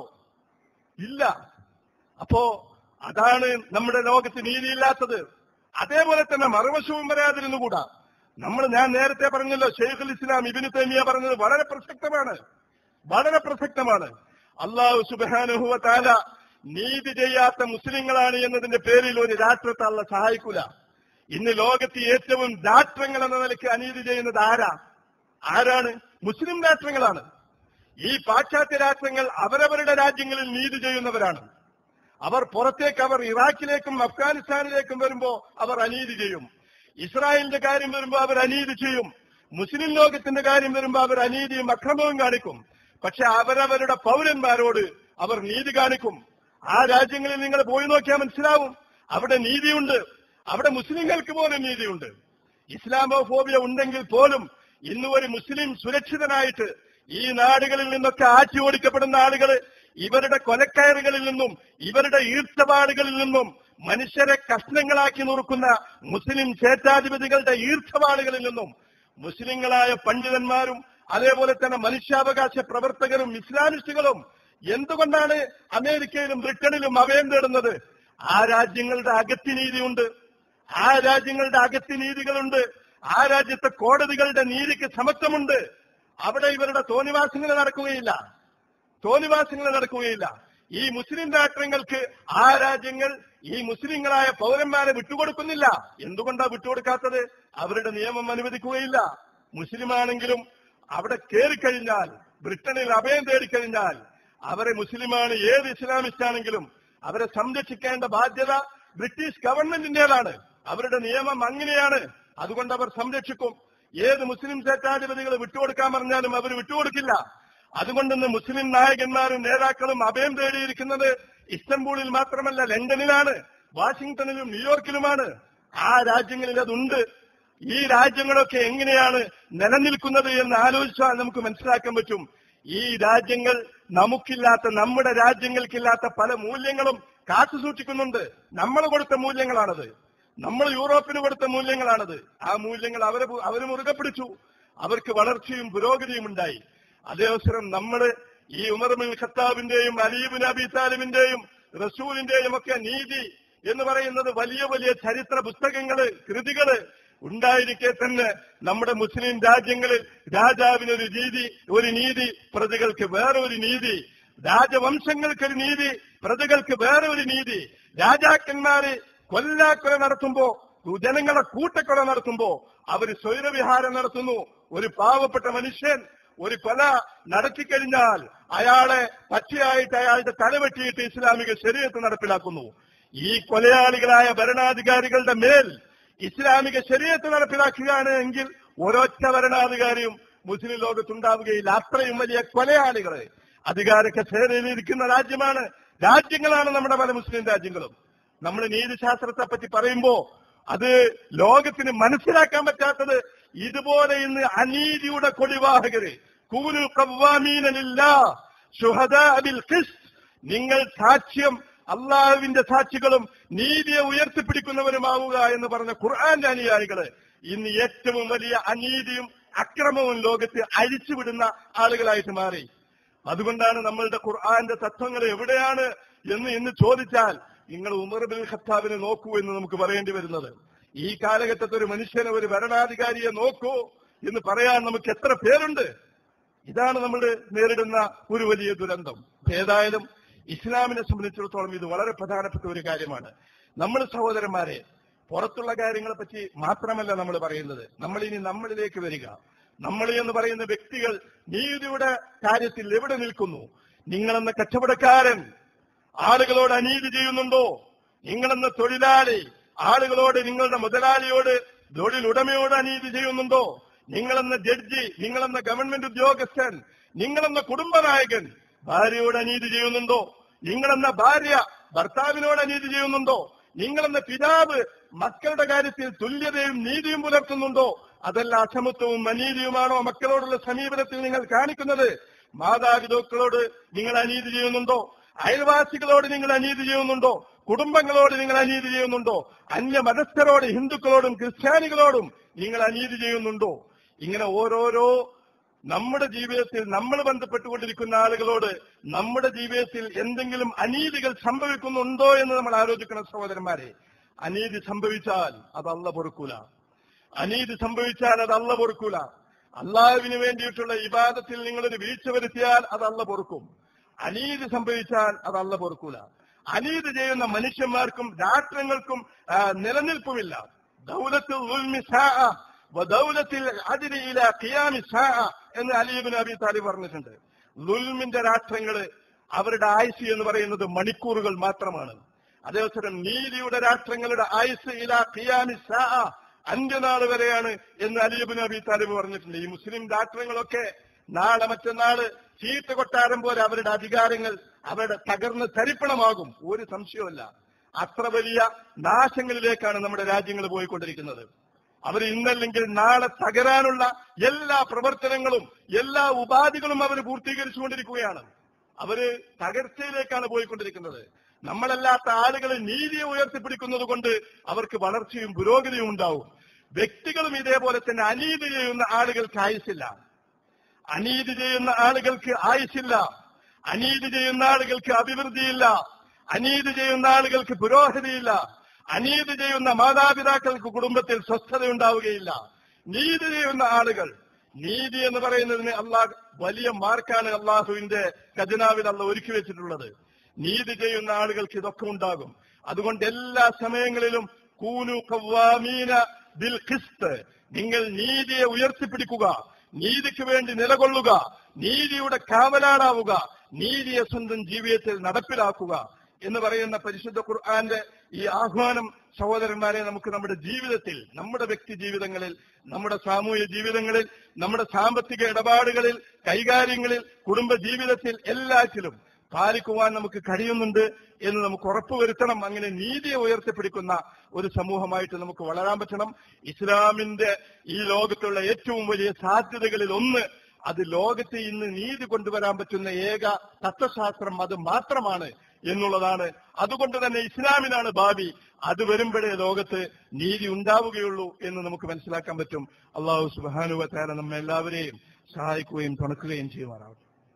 ഇല്ല അപ്പോ അതാണ് നമ്മുടെ ലോകത്ത് നീതിയില്ലാത്തത് അതേപോലെ തന്നെ മറുവശവും വരാതിരുന്നുകൂടാ നമ്മൾ ഞാൻ നേരത്തെ പറഞ്ഞല്ലോ ഷെയ്ഖുൽ ഇസ്ലാം ഇബിന് തേമിയ പറഞ്ഞത് വളരെ പ്രസക്തമാണ് വളരെ പ്രസക്തമാണ് അള്ളാഹു സുബാനുഹുവ താല നീതി ചെയ്യാത്ത മുസ്ലിങ്ങളാണ് എന്നതിന്റെ പേരിൽ ഒരു രാഷ്ട്രത്തെ അള്ള സഹായിക്കൂല ഇന്ന് ലോകത്ത് ഏറ്റവും രാഷ്ട്രങ്ങൾ എന്ന നിലയ്ക്ക് അനീതി ചെയ്യുന്നത് ആരാ ആരാണ് മുസ്ലിം രാഷ്ട്രങ്ങളാണ് ഈ പാശ്ചാത്യ രാഷ്ട്രങ്ങൾ അവരവരുടെ രാജ്യങ്ങളിൽ നീതി ചെയ്യുന്നവരാണ് അവർ പുറത്തേക്ക് അവർ ഇറാഖിലേക്കും അഫ്ഗാനിസ്ഥാനിലേക്കും വരുമ്പോ അവർ അനീതി ചെയ്യും ഇസ്രായേലിന്റെ കാര്യം വരുമ്പോ അവർ അനീതി ചെയ്യും മുസ്ലിം ലോകത്തിന്റെ കാര്യം വരുമ്പോ അവർ അനീതിയും അക്രമവും കാണിക്കും പക്ഷെ അവരവരുടെ പൗരന്മാരോട് അവർ നീതി കാണിക്കും ആ രാജ്യങ്ങളിൽ നിങ്ങൾ പോയി നോക്കിയാൽ മനസ്സിലാവും അവിടെ നീതിയുണ്ട് അവിടെ മുസ്ലിങ്ങൾക്ക് പോലും നീതിയുണ്ട് ഇസ്ലാമോഫോബിയ ഉണ്ടെങ്കിൽ പോലും ഇന്ന് ഒരു മുസ്ലിം സുരക്ഷിതനായിട്ട് ഈ നാടുകളിൽ നിന്നൊക്കെ ആറ്റി ഓടിക്കപ്പെടുന്ന ആളുകൾ ഇവരുടെ കൊലക്കയറുകളിൽ നിന്നും ഇവരുടെ ഈർച്ചപാടുകളിൽ നിന്നും മനുഷ്യരെ കഷ്ണങ്ങളാക്കി നുറുക്കുന്ന മുസ്ലിം സ്വേച്ഛാധിപതികളുടെ ഈർച്ചപാടുകളിൽ നിന്നും മുസ്ലിങ്ങളായ പണ്ഡിതന്മാരും അതേപോലെ തന്നെ മനുഷ്യാവകാശ പ്രവർത്തകരും ഇസ്ലാമിസ്റ്റുകളും എന്തുകൊണ്ടാണ് അമേരിക്കയിലും ബ്രിട്ടനിലും അഭയം തേടുന്നത് ആ രാജ്യങ്ങളുടെ അകത്തി നീതിയുണ്ട് ആ രാജ്യങ്ങളുടെ അകത്തി നീതികളുണ്ട് ആ രാജ്യത്തെ കോടതികളുടെ നീതിക്ക് സമത്വമുണ്ട് അവിടെ ഇവരുടെ തോന്നിവാസങ്ങൾ നടക്കുകയില്ല തോന്നിവാസങ്ങൾ നടക്കുകയില്ല ഈ മുസ്ലിം രാഷ്ട്രങ്ങൾക്ക് ആ രാജ്യങ്ങൾ ഈ മുസ്ലിങ്ങളായ പൗരന്മാരെ വിട്ടുകൊടുക്കുന്നില്ല എന്തുകൊണ്ടാ വിട്ടുകൊടുക്കാത്തത് അവരുടെ നിയമം അനുവദിക്കുകയില്ല മുസ്ലിമാണെങ്കിലും അവിടെ കയറിക്കഴിഞ്ഞാൽ ബ്രിട്ടനിൽ അഭയം തേടിക്കഴിഞ്ഞാൽ അവരെ മുസ്ലിമാണ് ഏത് ഇസ്ലാമിസ്റ്റ് ആണെങ്കിലും അവരെ സംരക്ഷിക്കേണ്ട ബാധ്യത ബ്രിട്ടീഷ് ഗവൺമെന്റിന്റേതാണ് അവരുടെ നിയമം അങ്ങനെയാണ് അതുകൊണ്ട് അവർ സംരക്ഷിക്കും ഏത് മുസ്ലിം സ്വേച്ഛാധിപതികൾ വിട്ടുകൊടുക്കാൻ പറഞ്ഞാലും അവർ വിട്ടുകൊടുക്കില്ല അതുകൊണ്ടിന്ന് മുസ്ലിം നായകന്മാരും നേതാക്കളും അഭയം തേടിയിരിക്കുന്നത് ഇസ്തംബൂളിൽ മാത്രമല്ല ലണ്ടനിലാണ് വാഷിംഗ്ടണിലും ന്യൂയോർക്കിലുമാണ് ആ രാജ്യങ്ങളിൽ അതുണ്ട് ഈ രാജ്യങ്ങളൊക്കെ എങ്ങനെയാണ് നിലനിൽക്കുന്നത് എന്ന് ആലോചിച്ചാൽ നമുക്ക് മനസ്സിലാക്കാൻ പറ്റും ഈ രാജ്യങ്ങൾ നമുക്കില്ലാത്ത നമ്മുടെ രാജ്യങ്ങൾക്കില്ലാത്ത പല മൂല്യങ്ങളും കാത്തു സൂക്ഷിക്കുന്നുണ്ട് നമ്മൾ കൊടുത്ത മൂല്യങ്ങളാണത് നമ്മൾ യൂറോപ്പിന് കൊടുത്ത മൂല്യങ്ങളാണത് ആ മൂല്യങ്ങൾ അവരെ അവർ മുറുകെ പിടിച്ചു അവർക്ക് വളർച്ചയും പുരോഗതിയും ഉണ്ടായി അതേ അവസരം നമ്മൾ ഈ ഉമർബിൻ ഖത്താബിന്റെയും അലീബിൻ അബി താലിബിന്റെയും റസൂലിന്റെയും ഒക്കെ നീതി എന്ന് പറയുന്നത് വലിയ വലിയ ചരിത്ര പുസ്തകങ്ങള് കൃതികള് ഉണ്ടായിരിക്കെ തന്നെ നമ്മുടെ മുസ്ലിം രാജ്യങ്ങളിൽ രാജാവിനൊരു രീതി ഒരു നീതി പ്രതികൾക്ക് വേറെ ഒരു നീതി രാജവംശങ്ങൾക്കൊരു നീതി പ്രതികൾക്ക് വേറെ ഒരു നീതി രാജാക്കന്മാര് കൊല്ലാക്കൊല നടത്തുമ്പോ ജനങ്ങളെ കൂട്ടക്കൊല നടത്തുമ്പോ അവര് സ്വൈരവിഹാരം നടത്തുന്നു ഒരു പാവപ്പെട്ട മനുഷ്യൻ ഒരു കൊല നടത്തിക്കഴിഞ്ഞാൽ അയാളെ പച്ചയായിട്ട് അയാളുടെ തലവെട്ടിയിട്ട് ഇസ്ലാമിക ശരീരത്ത് നടപ്പിലാക്കുന്നു ഈ കൊലയാളികളായ ഭരണാധികാരികളുടെ മേൽ ഇസ്ലാമിക ശരീരത്ത് നടപ്പിലാക്കുകയാണ് എങ്കിൽ ഒരൊറ്റ ഭരണാധികാരിയും മുസ്ലിം ലോകത്തുണ്ടാവുകയില്ല അത്രയും വലിയ കൊലയാളികള് അധികാര കസേരയിൽ ഇരിക്കുന്ന രാജ്യമാണ് രാജ്യങ്ങളാണ് നമ്മുടെ പല മുസ്ലിം രാജ്യങ്ങളും നമ്മൾ നീതിശാസ്ത്രത്തെ പറ്റി പറയുമ്പോ അത് ലോകത്തിന് മനസ്സിലാക്കാൻ പറ്റാത്തത് ഇതുപോലെ ഇന്ന് അനീതിയുടെ കൊടിവാഹകര് കൂനു കവ്വാമീനില്ല ബിൽ ഖിസ്ത് നിങ്ങൾ സാക്ഷ്യം അള്ളാഹുവിന്റെ സാക്ഷികളും നീതിയെ ഉയർത്തിപ്പിടിക്കുന്നവരുമാവുക എന്ന് പറഞ്ഞ ഖുർആന്റെ അനുയായികള് ഇന്ന് ഏറ്റവും വലിയ അനീതിയും അക്രമവും ലോകത്ത് അഴിച്ചുവിടുന്ന ആളുകളായിട്ട് മാറി അതുകൊണ്ടാണ് നമ്മളുടെ ഖുർആന്റെ തത്വങ്ങൾ എവിടെയാണ് എന്ന് ഇന്ന് ചോദിച്ചാൽ നിങ്ങൾ ഉമർ ബിൻ ഖത്താബിനെ നോക്കൂ എന്ന് നമുക്ക് പറയേണ്ടി വരുന്നത് ഈ കാലഘട്ടത്തിൽ ഒരു മനുഷ്യനെ ഒരു ഭരണാധികാരിയെ നോക്കൂ എന്ന് പറയാൻ നമുക്ക് എത്ര പേരുണ്ട് ഇതാണ് നമ്മൾ നേരിടുന്ന ഒരു വലിയ ദുരന്തം ഏതായാലും ഇസ്ലാമിനെ സംബന്ധിച്ചിടത്തോളം ഇത് വളരെ പ്രധാനപ്പെട്ട ഒരു കാര്യമാണ് നമ്മൾ സഹോദരന്മാരെ പുറത്തുള്ള കാര്യങ്ങളെ പറ്റി മാത്രമല്ല നമ്മൾ പറയുന്നത് നമ്മൾ ഇനി നമ്മളിലേക്ക് വരിക നമ്മൾ എന്ന് പറയുന്ന വ്യക്തികൾ നീതിയുടെ കാര്യത്തിൽ എവിടെ നിൽക്കുന്നു നിങ്ങളെന്ന കച്ചവടക്കാരൻ ആളുകളോട് അനീതി ചെയ്യുന്നുണ്ടോ നിങ്ങളെന്ന തൊഴിലാളി ആളുകളോട് നിങ്ങളുടെ മുതലാളിയോട് തൊഴിലുടമയോട് അനീതി ചെയ്യുന്നുണ്ടോ നിങ്ങളെന്ന ജഡ്ജി നിങ്ങളെന്ന ഗവൺമെന്റ് ഉദ്യോഗസ്ഥൻ നിങ്ങളെന്ന കുടുംബനായകൻ ഭാര്യയോട് അനീതി ചെയ്യുന്നുണ്ടോ നിങ്ങളെന്ന ഭാര്യ ഭർത്താവിനോട് അനീതി ചെയ്യുന്നുണ്ടോ നിങ്ങളെന്ന പിതാവ് മക്കളുടെ കാര്യത്തിൽ തുല്യതയും നീതിയും പുലർത്തുന്നുണ്ടോ അതല്ല അസമത്വവും അനീതിയുമാണോ മക്കളോടുള്ള സമീപനത്തിൽ നിങ്ങൾ കാണിക്കുന്നത് മാതാപിതാക്കളോട് നിങ്ങൾ അനീതി ചെയ്യുന്നുണ്ടോ അയൽവാസികളോട് നിങ്ങൾ അനീതി ചെയ്യുന്നുണ്ടോ കുടുംബങ്ങളോട് നിങ്ങൾ അനീതി ചെയ്യുന്നുണ്ടോ അന്യ മതസ്ഥരോട് ഹിന്ദുക്കളോടും ക്രിസ്ത്യാനികളോടും നിങ്ങൾ അനീതി ചെയ്യുന്നുണ്ടോ ഇങ്ങനെ ഓരോരോ നമ്മുടെ ജീവിതത്തിൽ നമ്മൾ ബന്ധപ്പെട്ടുകൊണ്ടിരിക്കുന്ന ആളുകളോട് നമ്മുടെ ജീവിതത്തിൽ എന്തെങ്കിലും അനീതികൾ സംഭവിക്കുന്നുണ്ടോ എന്ന് നമ്മൾ ആലോചിക്കണം സഹോദരന്മാരെ അനീതി സംഭവിച്ചാൽ അത് അല്ല പൊറുക്കൂല അനീതി സംഭവിച്ചാൽ അത് അല്ല പൊറുക്കൂല അള്ളാഹുവിന് വേണ്ടിയിട്ടുള്ള ഇബാദത്തിൽ നിങ്ങളൊരു വീഴ്ച വരുത്തിയാൽ അത് അല്ല പൊറുക്കും അനീതി സംഭവിച്ചാൽ അത് അല്ല പൊറുക്കൂല അനീതി ചെയ്യുന്ന മനുഷ്യന്മാർക്കും രാഷ്ട്രങ്ങൾക്കും ആ, നിലനിൽപ്പുമില്ല ദൗലത്തിൽ ഉൽമി സാഅ വദൗലത്തിൽ അതിരി ഇല ഖിയാമി സാഅ എന്ന് അലീബിൻ അബി താലിബ് പറഞ്ഞിട്ടുണ്ട് ലുൽമിന്റെ രാഷ്ട്രങ്ങള് അവരുടെ ആയുസ് എന്ന് പറയുന്നത് മണിക്കൂറുകൾ മാത്രമാണ് അതേസരം നീതിയുടെ രാഷ്ട്രങ്ങളുടെ ആയുസ് ഇല ഖിയാമി സാഅ അന്ത്യനാൾ വരെയാണ് എന്ന് അലീബിൻ അബി താലിബ് പറഞ്ഞിട്ടുണ്ട് ഈ മുസ്ലിം രാഷ്ട്രങ്ങളൊക്കെ നാളെ മറ്റന്നാള് ചീട്ട് കൊട്ടാരം പോലെ അവരുടെ അധികാരങ്ങൾ അവരുടെ തകർന്ന് തരിപ്പണമാകും ഒരു സംശയവുമല്ല അത്ര വലിയ നാശങ്ങളിലേക്കാണ് നമ്മുടെ രാജ്യങ്ങൾ പോയിക്കൊണ്ടിരിക്കുന്നത് അവർ ഇന്നല്ലെങ്കിൽ നാളെ തകരാനുള്ള എല്ലാ പ്രവർത്തനങ്ങളും എല്ലാ ഉപാധികളും അവർ പൂർത്തീകരിച്ചുകൊണ്ടിരിക്കുകയാണ് അവര് തകർച്ചയിലേക്കാണ് പോയിക്കൊണ്ടിരിക്കുന്നത് നമ്മളല്ലാത്ത ആളുകൾ നീതിയെ ഉയർത്തിപ്പിടിക്കുന്നത് കൊണ്ട് അവർക്ക് വളർച്ചയും പുരോഗതിയും ഉണ്ടാവും വ്യക്തികളും ഇതേപോലെ തന്നെ അനീതി ചെയ്യുന്ന ആളുകൾക്ക് ആയുസില്ല അനീതി ചെയ്യുന്ന ആളുകൾക്ക് ആയുസില്ല അനീതി ചെയ്യുന്ന ആളുകൾക്ക് അഭിവൃദ്ധിയില്ല അനീതി ചെയ്യുന്ന ആളുകൾക്ക് പുരോഗതിയില്ല അനീതി ചെയ്യുന്ന മാതാപിതാക്കൾക്ക് കുടുംബത്തിൽ സ്വസ്ഥതയുണ്ടാവുകയില്ല നീതി ചെയ്യുന്ന ആളുകൾ നീതി എന്ന് പറയുന്നതിന് അള്ളാഹ് വലിയ മാർക്കാണ് അള്ളാഹുവിന്റെ ഖജനാവിൽ അള്ള ഒരുക്കി വെച്ചിട്ടുള്ളത് നീതി ചെയ്യുന്ന ആളുകൾക്ക് ഇതൊക്കെ ഉണ്ടാകും അതുകൊണ്ട് എല്ലാ സമയങ്ങളിലും കൂനു കവ്വാമീന ബിൽ ഖിസ്ത് നിങ്ങൾ നീതിയെ ഉയർത്തിപ്പിടിക്കുക നീതിക്ക് വേണ്ടി നിലകൊള്ളുക നീതിയുടെ കാവലാളാവുക നീതിയെ സ്വന്തം ജീവിതത്തിൽ നടപ്പിലാക്കുക എന്ന് പറയുന്ന പരിശുദ്ധ ഖുർആന്റെ ഈ ആഹ്വാനം സഹോദരന്മാരെ നമുക്ക് നമ്മുടെ ജീവിതത്തിൽ നമ്മുടെ വ്യക്തി ജീവിതങ്ങളിൽ നമ്മുടെ സാമൂഹ്യ ജീവിതങ്ങളിൽ നമ്മുടെ സാമ്പത്തിക ഇടപാടുകളിൽ കൈകാര്യങ്ങളിൽ കുടുംബ ജീവിതത്തിൽ എല്ലാറ്റിലും പാലിക്കുവാൻ നമുക്ക് കഴിയുന്നുണ്ട് എന്ന് നമുക്ക് ഉറപ്പുവരുത്തണം അങ്ങനെ നീതിയെ ഉയർത്തിപ്പിടിക്കുന്ന ഒരു സമൂഹമായിട്ട് നമുക്ക് വളരാൻ പറ്റണം ഇസ്ലാമിന്റെ ഈ ലോകത്തുള്ള ഏറ്റവും വലിയ സാധ്യതകളിൽ ഒന്ന് അത് ലോകത്ത് ഇന്ന് നീതി കൊണ്ടുവരാൻ പറ്റുന്ന ഏക തത്വശാസ്ത്രം അത് മാത്രമാണ് എന്നുള്ളതാണ് അതുകൊണ്ട് തന്നെ ഇസ്ലാമിനാണ് ഭാവി അത് വരുമ്പോഴേ ലോകത്ത് നീതി ഉണ്ടാവുകയുള്ളൂ എന്ന് നമുക്ക് മനസ്സിലാക്കാൻ പറ്റും അള്ളാഹു സുബാനുവത്താല നമ്മെ എല്ലാവരെയും സഹായിക്കുകയും തുണക്കുകയും ചെയ്യുമാറാവട്ടെ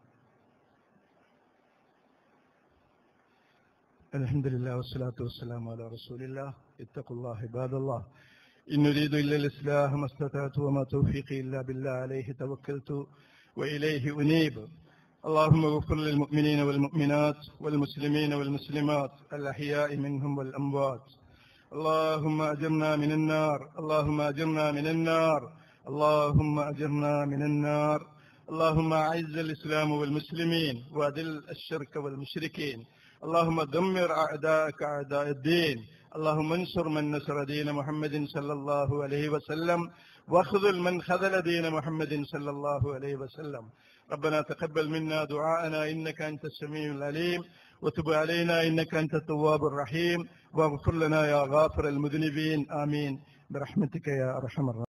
الحمد لله والصلاة والسلام على رسول الله اتقوا الله عباد الله إن نريد إلا الإصلاح ما استطعت وما توفيقي إلا بالله عليه توكلت وإليه أنيب اللهم اغفر للمؤمنين والمؤمنات والمسلمين والمسلمات الأحياء منهم والأموات اللهم أجرنا من النار اللهم أجرنا من النار اللهم أجرنا من النار اللهم أعز الإسلام والمسلمين وأذل الشرك والمشركين اللهم دمر أعداءك أعداء الدين اللهم انصر من نصر دين محمد صلى الله عليه وسلم واخذل من خذل دين محمد صلى الله عليه وسلم ربنا تقبل منا دعاءنا إنك أنت السميع العليم وتب علينا إنك أنت التواب الرحيم واغفر لنا يا غافر المذنبين آمين برحمتك يا أرحم الراحمين